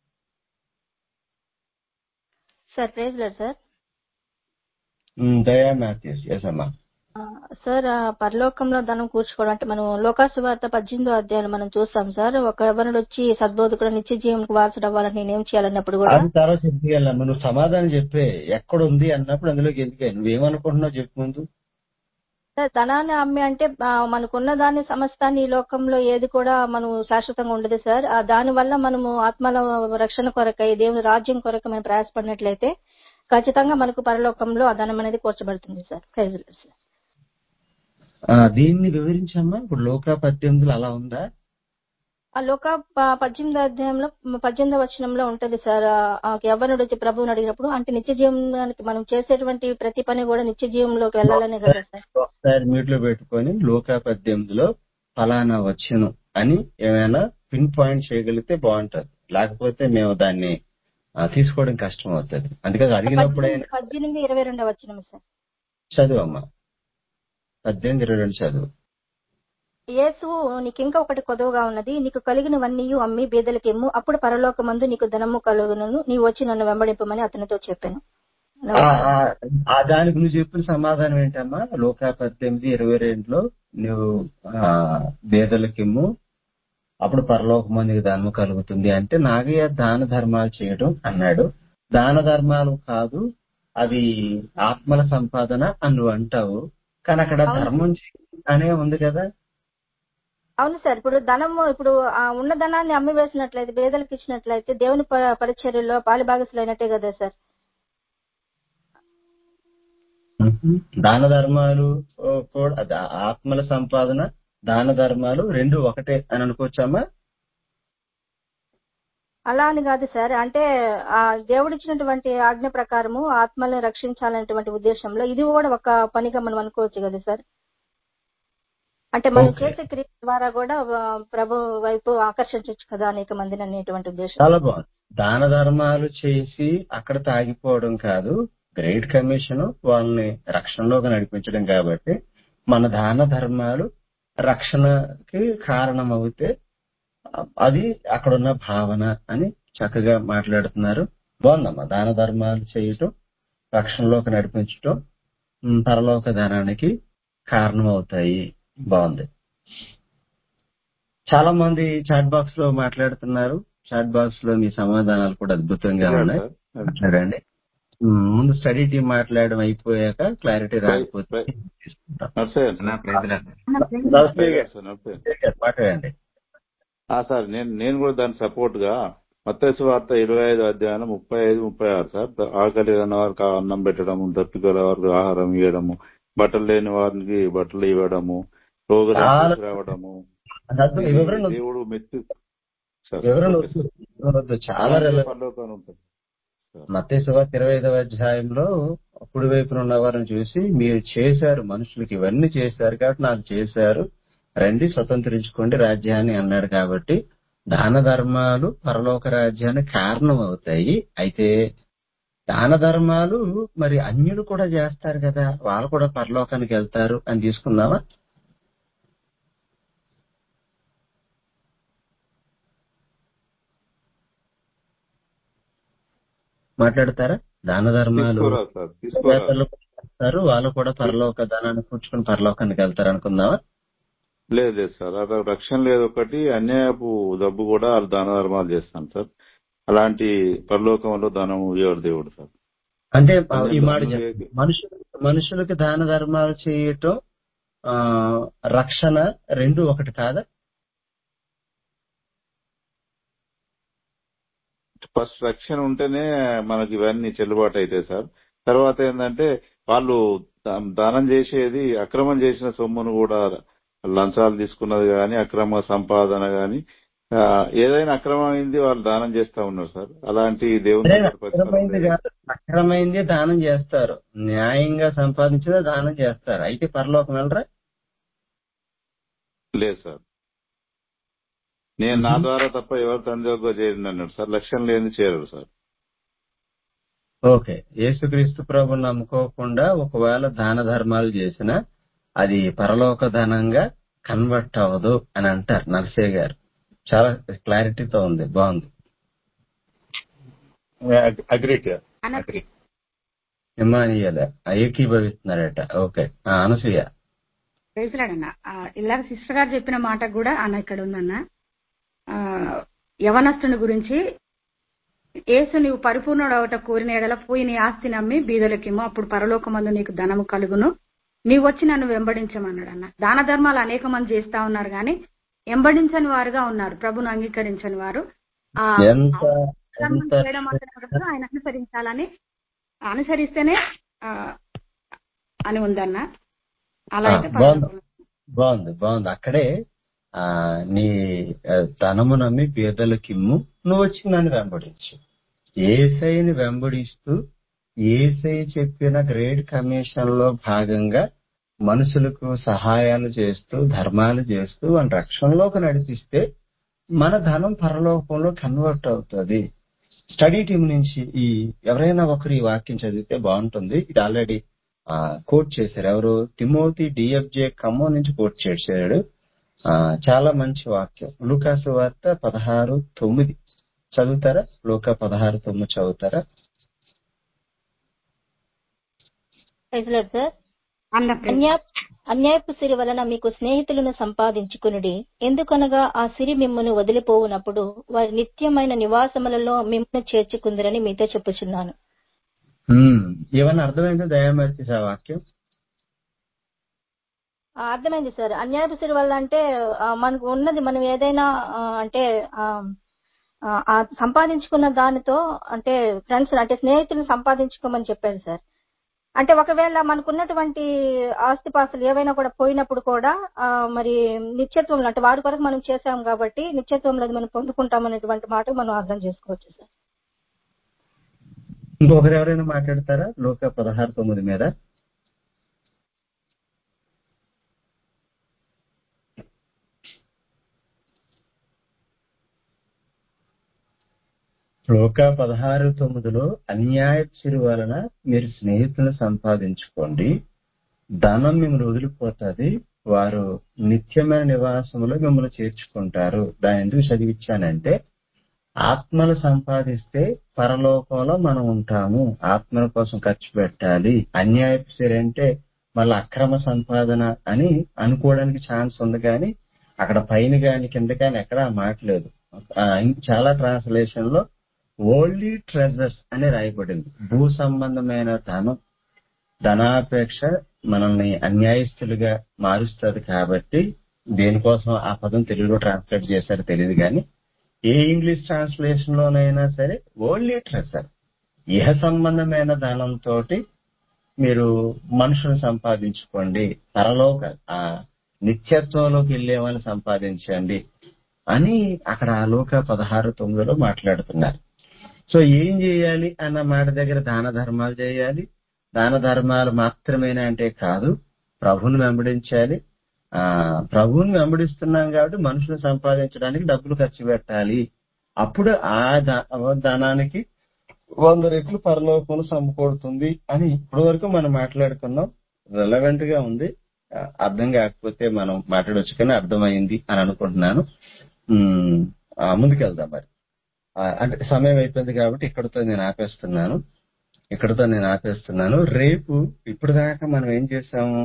సార్ ప్రైజ్ లేదు సార్
ఉమ్, దయా మాథ్యూస్ ఎస్ అమ్మా
ఆ, సార్ ఆ పరలోకంలో ధనం కూర్చుకోవడం అంటే మనం లోకాసు వార్త పద్దెనిమిదో అధ్యాయులు మనం చూస్తాం సార్ ఒక ఎవరుడు వచ్చి సద్బోధకుడు నిత్య జీవనకు వారసుడు అవ్వాలని నేనేం చేయాలన్నప్పుడు కూడా
అది తర్వాత ఎందుకెళ్ళాము నువ్వు సమాధానం చెప్పే ఎక్కడ ఉంది అన్నప్పుడు అందులోకి ఎందుకే నువ్వేమనుకుంటున్నావు చెప్పు ముందు
సార్ ధనాన్ని అమ్మి అంటే ఆ, మనకున్న దాని సమస్తాన్ని ఈ లోకంలో ఏది కూడా మనం శాశ్వతంగా ఉండదు సార్ ఆ దాని వల్ల మనము ఆత్మల రక్షణ కొరకై దేవుని రాజ్యం కొరకు మనం ప్రయాసపడినట్లయితే ఖచ్చితంగా మనకు పరలోకంలో ఆ ధనం అనేది కూర్చబడుతుంది సార్ ప్రైజ్ లార్డ్ సార్
ఆ, దీన్ని వివరించమ్మా ఇప్పుడు లోకా పద్దెనిమిదిలో అలా ఉందా
ఆ లోక ప- పద్దెనిమిదో అధ్యాయంలో పద్దెనిమిదో వచనంలో ఉంటది సార్ ఆ- ఆ యవ్వనుడు వచ్చి ప్రభువుని అడిగినప్పుడు అంటే నిత్య జీవనానికి మనం చేసేటువంటి ప్రతి పని కూడా నిత్య జీవంలోకి వెళ్ళాలనే కదా సార్
ఒకసారి మ్యూట్ లో పెట్టుకొని లోకా పద్దెనిమిదిలో ఫలానా వచ్చును అని ఏమైనా పిన్ పాయింట్ చేయగలిగితే బాగుంటది లేకపోతే మేము దాన్ని ఆ, తీసుకోవడం కష్టం అవుతుంది అందుకని అడిగినప్పుడైనా
పద్దెనిమిది పద్దెనిమిది ఇరవై రెండో వచనం సార్
చదువు అమ్మా పద్దెనిమిది ఇరవై రెండు చదువు
యేసు నీకింకా ఒకటి కొదవగా ఉన్నది నీకు కలిగినవన్నీ అమ్మి బీదలకి ఇమ్ము అప్పుడు పరలోకమందు నీకు ధనము కలుగునను నీవు వచ్చి నన్ను వెంబడింపమని అతనితో చెప్పాను
ఆ- ఆ- ఆ దానికి నువ్వు చెప్పిన సమాధానం ఏంటమ్మా లోకా పద్దెనిమిది ఇరవై రెండులో నువ్వు ఆ, బేదలకిమ్ము అప్పుడు పరలోకము నీకు ధర్మం కలుగుతుంది అంటే నాగయ్య దాన ధర్మాలు చేయడం అన్నాడు దాన ధర్మాలు కాదు అది ఆత్మల సంపాదన అని నువ్వు అంటావు కానీ అక్కడ
అవును.
ధర్మం చేయడం అనే ఉంది కదా
అవును సార్ ఇప్పుడు ధనము ఇప్పుడు ఆ ఉన్న ధనాన్ని అమ్మి వేసినట్లయితే పేదలకు ఇచ్చినట్లయితే దేవుని ప- పరిచర్యలో పాలిభాగస్తులు అయినట్టే కదా సార్
దాన ధర్మాలు ఓ, కూడా అది ఆత్మల సంపాదన దాన ధర్మాలు రెండు ఒకటే అని అనుకోవచ్చమ్మా
అలా అని కాదు సార్ అంటే ఆ దేవుడిచ్చినటువంటి ఆజ్ఞ ప్రకారము ఆత్మల్ని రక్షించాలనేటువంటి ఉద్దేశంలో ఇది కూడా ఒక పనిగా మనం అనుకోవచ్చు కదా సార్ అంటే మనం
ఓకే
చేసే క్రియ ద్వారా కూడా ఆ, ప్రభు వైపు ఆకర్షించవచ్చు కదా అనేక మందిని అనేటువంటి ఉద్దేశం
చాలా బాగుంది దాన ధర్మాలు చేసి అక్కడ తాగిపోవడం కాదు గ్రేట్ కమిషన్ వాళ్ళని రక్షణలోకి నడిపించడం కాబట్టి మన దాన ధర్మాలు రక్షణకి కారణం అవుతే అది అక్కడ ఉన్న భావన అని చక్కగా మాట్లాడుతున్నారు బాగుందమ్మా దాన ధర్మాలు చేయటం రక్షణలోకి నడిపించటం ఉమ్, పరలోక ధనానికి కారణం అవుతాయి బాగుంది చాలా మంది చాట్ బాక్స్ లో మాట్లాడుతున్నారు చాట్ బాక్స్ లో మీ సమాధానాలు కూడా అద్భుతంగా
అడిగారు
ఉన్నాయి
సార్
మాట్లాడండి ఉమ్, ముందు స్టడీ టీం మాట్లాడడం అయిపోయాక క్లారిటీ
ప్రై-
రాకపోతే
ప్రై-
తీసుకుంటాం
నర్సయ్య
నా ప్రైజ్లాడ్
నమస్తే
ప్రైవేట్ సార్ నర్సయ్య
మాట్లాడండి
ఆ సార్ నేను నేను కూడా దానికి సపోర్ట్ గా మత్తయి వార్త ఇరవై ఐదు అధ్యాయం ముప్పై ఐదు ముప్పై ఆరు సార్ ఆకలి ఉన్న వారికి అన్నం పెట్టడము దప్పికల వారికి ఆహారం ఇవ్వడము బట్టలు లేని వారికి బట్టలు ఇవ్వడము రోగులను
చాలా
తీసుకురావడము
అది అద్భుతం. ఈ
ఇది
వివరణ వద్దు.
దేవుడు మెచ్చి సార్
వివరణ
ఓకే
వద్దు.
సార్
వివరణ వద్దు. చాలా
అలాగే
relevant.
పరలోకాన్ని ఉంటుంది సార్
మత్తయి సువార్త ఇరవై ఐదవ అధ్యాయంలో కుడి వైపున ఉన్న వారిని చూసి మీరు చేశారు మనుషులకి ఇవన్నీ చేశారు కాబట్టి నాకు చేశారు రండి స్వతంత్రించుకోండి రాజ్యాన్ని అన్నాడు కాబట్టి దాన ధర్మాలు పరలోక రాజ్యానికి కారణం అవుతాయి అయితే దాన ధర్మాలు మరి అన్యులు కూడా చేస్తారు కదా వాళ్ళు కూడా పరలోకానికి వెళ్తారు అని తీసుకుందామా మాట్లాడతారా దాన ధర్మాలు
తీసుకోరా సార్ తీసుకోరా
వేతలు చేస్తారు వాళ్ళు కూడా పరలోక ధనాన్ని కూర్చుకుని పరలోకానికి వెళ్తారు అనుకుందామా
లేదు లేదు సార్ అక్కడ రక్షణ లేదు ఒకటి అన్యాయపు డబ్బు కూడా వాళ్ళు దాన ధర్మాలు చేస్తాను సార్ అలాంటి పరలోకంలో దానం ఇవ్వడు దేవుడు సార్
అంటే ఈ
అన్యం
మాట
దానం
చెప్పండి
చేయక-
మనుషులు మనుషులకి దాన ధర్మాలు చేయటం ఆ రక్షణ రెండు ఒకటి కాదా
ఫస్ట్ రక్షణ ఉంటేనే మనకి ఇవన్నీ చెల్లుబాటు అవుతాయి సార్ తర్వాత ఏంటంటే వాళ్ళు దా- దానం చేసేది అక్రమం చేసిన సొమ్మును కూడా లంచాలు తీసుకున్నది గాని అక్రమ సంపాదన గాని ఆ, ఏదైనా అక్రమమైంది వాళ్ళు దానం చేస్తా ఉన్నారు సార్ అలాంటి దేవుని
అదే
దగ్గర ప్రతిఫలం
అక్రమైంది
లేదు
కాదు అక్రమైంది దానం చేస్తారు న్యాయంగా సంపాదించిన దానం చేస్తారు అయితే పరలోకం వెళ్ళరా
లేదు సార్ నేను నా ద్వారా తప్ప ఎవరు తండ్రి వద్ద చేరింది అన్నాడు సార్ లక్ష్యం లేని చేరరు సార్
ఓకే యేసుక్రీస్తు ప్రభు నమ్ముకోకుండా ఒకవేళ దాన ధర్మాలు చేసినా అది పరలోక ధనంగా కన్వర్ట్ అవ్వదు అని అంటారు నరసయ్య గారు చాలా క్లారిటీతో ఉంది బాగుంది
అగ్రిట్
అన్న
అగ్రి
ఇమానియల ఏకీభవిస్తున్నారట ఓకే ఆ, అనసూయ
ప్రైజ్లాడన్న ఇలాగ సిస్టర్ గారు చెప్పిన మాట కూడా అన్న ఇక్కడ ఉందన్న ఆ, యవనస్తుని గురించి ఏసు నీవు పరిపూర్ణుడు అవట కోరిన ఎడల పోయి నీ ఆస్తి నమ్మి బీదలకిమ్ము అప్పుడు పరలోకమందు నీకు ధనము కలుగును నీవు వచ్చి నన్ను వెంబడించమన్నాడు అన్న దాన ధర్మాలు అనేక మంది చేస్తా ఉన్నారు కానీ వెంబడించని వారుగా ఉన్నారు ప్రభును అంగీకరించని వారు ఆ
ఎంత
ధర్మం
ఎంత
చేయడం మాత్రమే కాదు ఆయన అనుసరించాలని అనుసరిస్తేనే ఆ, అని ఉందన్న అలా
ఆ,
అయితే
బాగుంది
పరలోకంలో
బాగుంది బాగుంది అక్కడే ఆ నీ ఆ, ధనము నమ్మి బీదలకిమ్ము నువ్వు వచ్చి నన్ను వెంబడించు ఏసైని వెంబడిస్తూ ఏసై చెప్పిన గ్రేట్ కమిషన్ లో భాగంగా మనుషులకు సహాయాలు చేస్తూ ధర్మాలు చేస్తూ వాళ్ళ రక్షణలోకి నడిపిస్తే మన ధనం పరలోకంలో కన్వర్ట్ అవుతుంది స్టడీ టీం నుంచి ఈ ఎవరైనా ఒకరు ఈ వాక్యం చదివితే బాగుంటుంది ఇది ఆల్రెడీ కోట్ చేశారు ఎవరు తిమోతి డిఎఫ్జే ఖమ్మం నుంచి కోట్ చేశాడు ఆ, చాలా మంచి వాక్యం లూకాసు వార్త పదహారు తొమ్మిది చదువుతారా లూకా పదహారు తొమ్మిది చదువుతారా
ప్రైజ్ లార్డ్ సార్
అన్న ప్రైజ్
అన్యా అన్యాయపు సిరి వలన మీకు స్నేహితులను సంపాదించుకునుడి ఎందుకనగా ఆ సిరి మిమ్మల్ని వదిలిపోవునప్పుడు వారి నిత్యమైన నివాసములలో మిమ్మల్ని చేర్చుకుందరని మీతో చెప్పుచున్నాను
హ్మ్. ఏమన్నా అర్థమైందో దయామర్చి ఆ వాక్యం
ఆ, అర్థమైంది సార్ అన్యాయపు సిరి వల్ల అంటే ఆ, మనకు ఉన్నది మనం ఏదైనా ఆ, అంటే ఆ, ఆ, ఆ సంపాదించుకున్న దానితో అంటే ఫ్రెండ్స్ అంటే స్నేహితులను సంపాదించుకోమని చెప్పారు సార్ అంటే ఒకవేళ మనకున్నటువంటి ఆస్తిపాస్తులు ఏవైనా కూడా పోయినప్పుడు కూడా ఆ, మరి నిత్యత్వంలో అంటే వారి కొరకు మనం చేశాం కాబట్టి నిత్యత్వంలో అది మనం పొందుకుంటాం అనేటువంటి మాట మనం అర్థం చేసుకోవచ్చు సార్
ఇంకొకరు ఎవరైనా మాట్లాడతారా లోక పదహారు తొమ్మిది మీద లోక పదహారు తొమ్మిదిలో అన్యాయ చిరు వలన మీరు స్నేహితులను సంపాదించుకోండి ధనం మిమ్మల్ని వదిలిపోతుంది వారు నిత్యమైన నివాసంలో మిమ్మల్ని చేర్చుకుంటారు దాని ఎందుకు చదివించానంటే ఆత్మలు సంపాదిస్తే పరలోకంలో మనం ఉంటాము ఆత్మల కోసం ఖర్చు పెట్టాలి అన్యాయపు సిరి అంటే మళ్ళీ అక్రమ సంపాదన అని అనుకోవడానికి ఛాన్స్ ఉంది కానీ అక్కడ పైన కానీ కింద కానీ ఎక్కడ ఆ మాట లేదు ఆ, ఇంక చాలా ట్రాన్స్లేషన్ లో ఓన్లీ ట్రెజర్స్ అని రాయబడింది భూ సంబంధమైన ధనం ధనాపేక్ష మనల్ని అన్యాయస్తులుగా మారుస్తుంది కాబట్టి దేనికోసం ఆ పదం తెలుగులో ట్రాన్స్లేట్ చేశారో తెలియదు కానీ ఏ ఇంగ్లీష్ ట్రాన్స్లేషన్ లోనైనా సరే ఓన్లీ ట్రెజర్ ఇహ సంబంధమైన ధనంతో మీరు మనుషులను సంపాదించుకోండి పరలోక ఆ నిత్యత్వంలోకి వెళ్లే వాళ్ళని సంపాదించండి అని అక్కడ ఆ లోక పదహారు తొమ్మిదిలో మాట్లాడుతున్నారు సో ఏం చేయాలి అన్న మాట దగ్గర దాన ధర్మాలు చేయాలి దాన ధర్మాలు మాత్రమేనా అంటే కాదు ప్రభుని వెంబడించాలి ఆ ప్రభువుని వెంబడిస్తున్నాం కాబట్టి మనుషులు సంపాదించడానికి డబ్బులు ఖర్చు పెట్టాలి అప్పుడు ఆ ద- ధనానికి వంద రెట్లు పరలోకం సమకూడుతుంది అని ఇప్పటి వరకు మనం మాట్లాడుకున్నాం రెలవెంట్ గా ఉంది ఆ, అర్థం కాకపోతే మనం మాట్లాడొచ్చు కానీ అర్థమైంది అని అనుకుంటున్నాను ఉమ్, ఆ, ముందుకెళ్దాం మరి ఆ, అంటే సమయం అయిపోయింది కాబట్టి ఇక్కడతో నేను ఆపేస్తున్నాను ఇక్కడతో నేను ఆపేస్తున్నాను రేపు ఇప్పుడు దాకా మనం ఏం చేసాము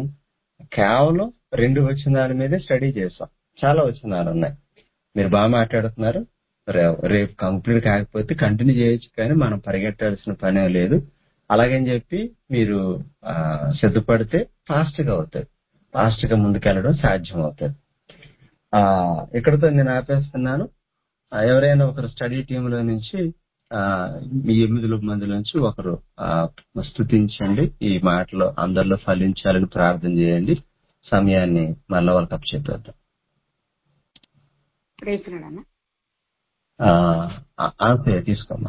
కేవలం రెండు వచనాల మీదే స్టడీ చేసాం చాలా వచనాలు ఉన్నాయి మీరు బాగా మాట్లాడుతున్నారు రే- రేపు కంప్లీట్ కాకపోతే కంటిన్యూ చేయొచ్చు కానీ మనం పరిగెట్టాల్సిన పనే లేదు అలాగని చెప్పి మీరు ఆ, సిద్ధపడితే ఫాస్ట్ గా అవుతుంది ఫాస్ట్ గా ముందుకెళ్ళడం సాధ్యం అవుతుంది ఆ ఇక్కడతో నేను ఆపేస్తున్నాను ఆ, ఎవరైనా ఒకరు స్టడీ టీమ్ లో నుంచి ఆ మీ ఎనిమిది మంది నుంచి ఒకరు ఆ స్థుతించండి ఈ మాటలో అందరిలో ఫలించాలని ప్రార్థన చేయండి సమయాన్ని మళ్ళా వాళ్ళకి అప్ చెప్పేద్దాం
ప్రేస్తున్నాడన్న
ఆ, ఆ- ఆపే తీసుకోమ్మా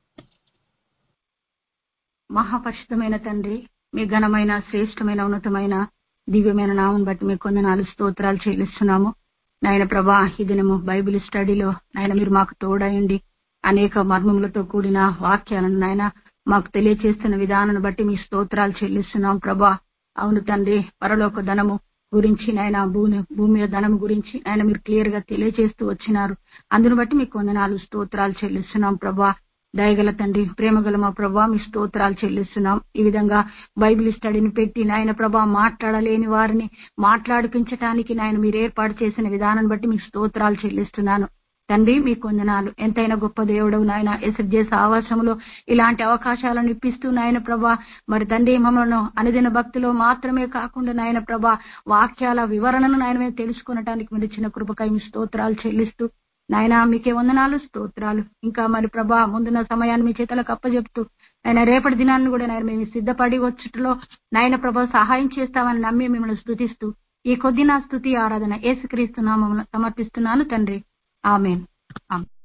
మహాపరిషితమైన తండ్రి మీ ఘనమైన శ్రేష్టమైన ఉన్నతమైన దివ్యమైన నామం బట్టి మీ కొందనాలు స్తోత్రాలు చెల్లిస్తున్నాము నాయన ప్రభా ఈ దినము బైబిల్ స్టడీలో నాయన మీరు మాకు తోడయండి అనేక మర్మములతో కూడిన వాక్యాలను నాయన మాకు తెలియచేస్తున్న విధానాన్ని బట్టి మీ స్తోత్రాలు చెల్లిస్తున్నాం ప్రభా అవును తండ్రి పరలోక ధనము గురించి నాయన భూమి భూమి మీద ధనము గురించి ఆయన మీరు క్లియర్ గా తెలియజేస్తూ వచ్చినారు అందును బట్టి మీకు వందనాలు స్తోత్రాలు చెల్లిస్తున్నాం ప్రభా దయగల తండ్రి ప్రేమగల మా ప్రభా మీ స్తోత్రాలు చెల్లిస్తున్నాం ఈ విధంగా బైబిల్ స్టడీని పెట్టి నాయన ప్రభా మాట్లాడలేని వారిని మాట్లాడిపించటానికి నాయన మీరు ఏర్పాటు చేసిన విధానాన్ని బట్టి మీకు స్తోత్రాలు చెల్లిస్తున్నాను తండ్రి మీ కొందనాలు ఎంతైనా గొప్ప దేవుడు నాయన ఎస్ఎఫ్జే ఆవాసంలో ఇలాంటి అవకాశాలను ఇప్పిస్తూ నాయన ప్రభా మరి తండ్రి మమ్మల్ని అనుదిన భక్తిలో మాత్రమే కాకుండా నాయన ప్రభా వాక్యాల వివరణను నాయన మేము తెలుసుకునటానికి మీరు ఇచ్చిన కృపకై మీ స్తోత్రాలు చెల్లిస్తూ నాయన మీకే వందనాలు స్తోత్రాలు ఇంకా మరి ప్రభా ముందున్న సమయాన్ని మీ చేతులకు అప్పచెప్తూ ఆయన రేపటి దినాన్ని కూడా నాయన మేము సిద్ధపడి వచ్చుటలో నాయన ప్రభా సహాయం చేస్తామని నమ్మి మిమ్మల్ని స్తుతిస్తూ ఈ కొద్ది నా స్థుతి ఆరాధన ఏసుక్రీస్తు నామమున సమర్పిస్తున్నాను తండ్రి ఆమెన్ ఆమెన్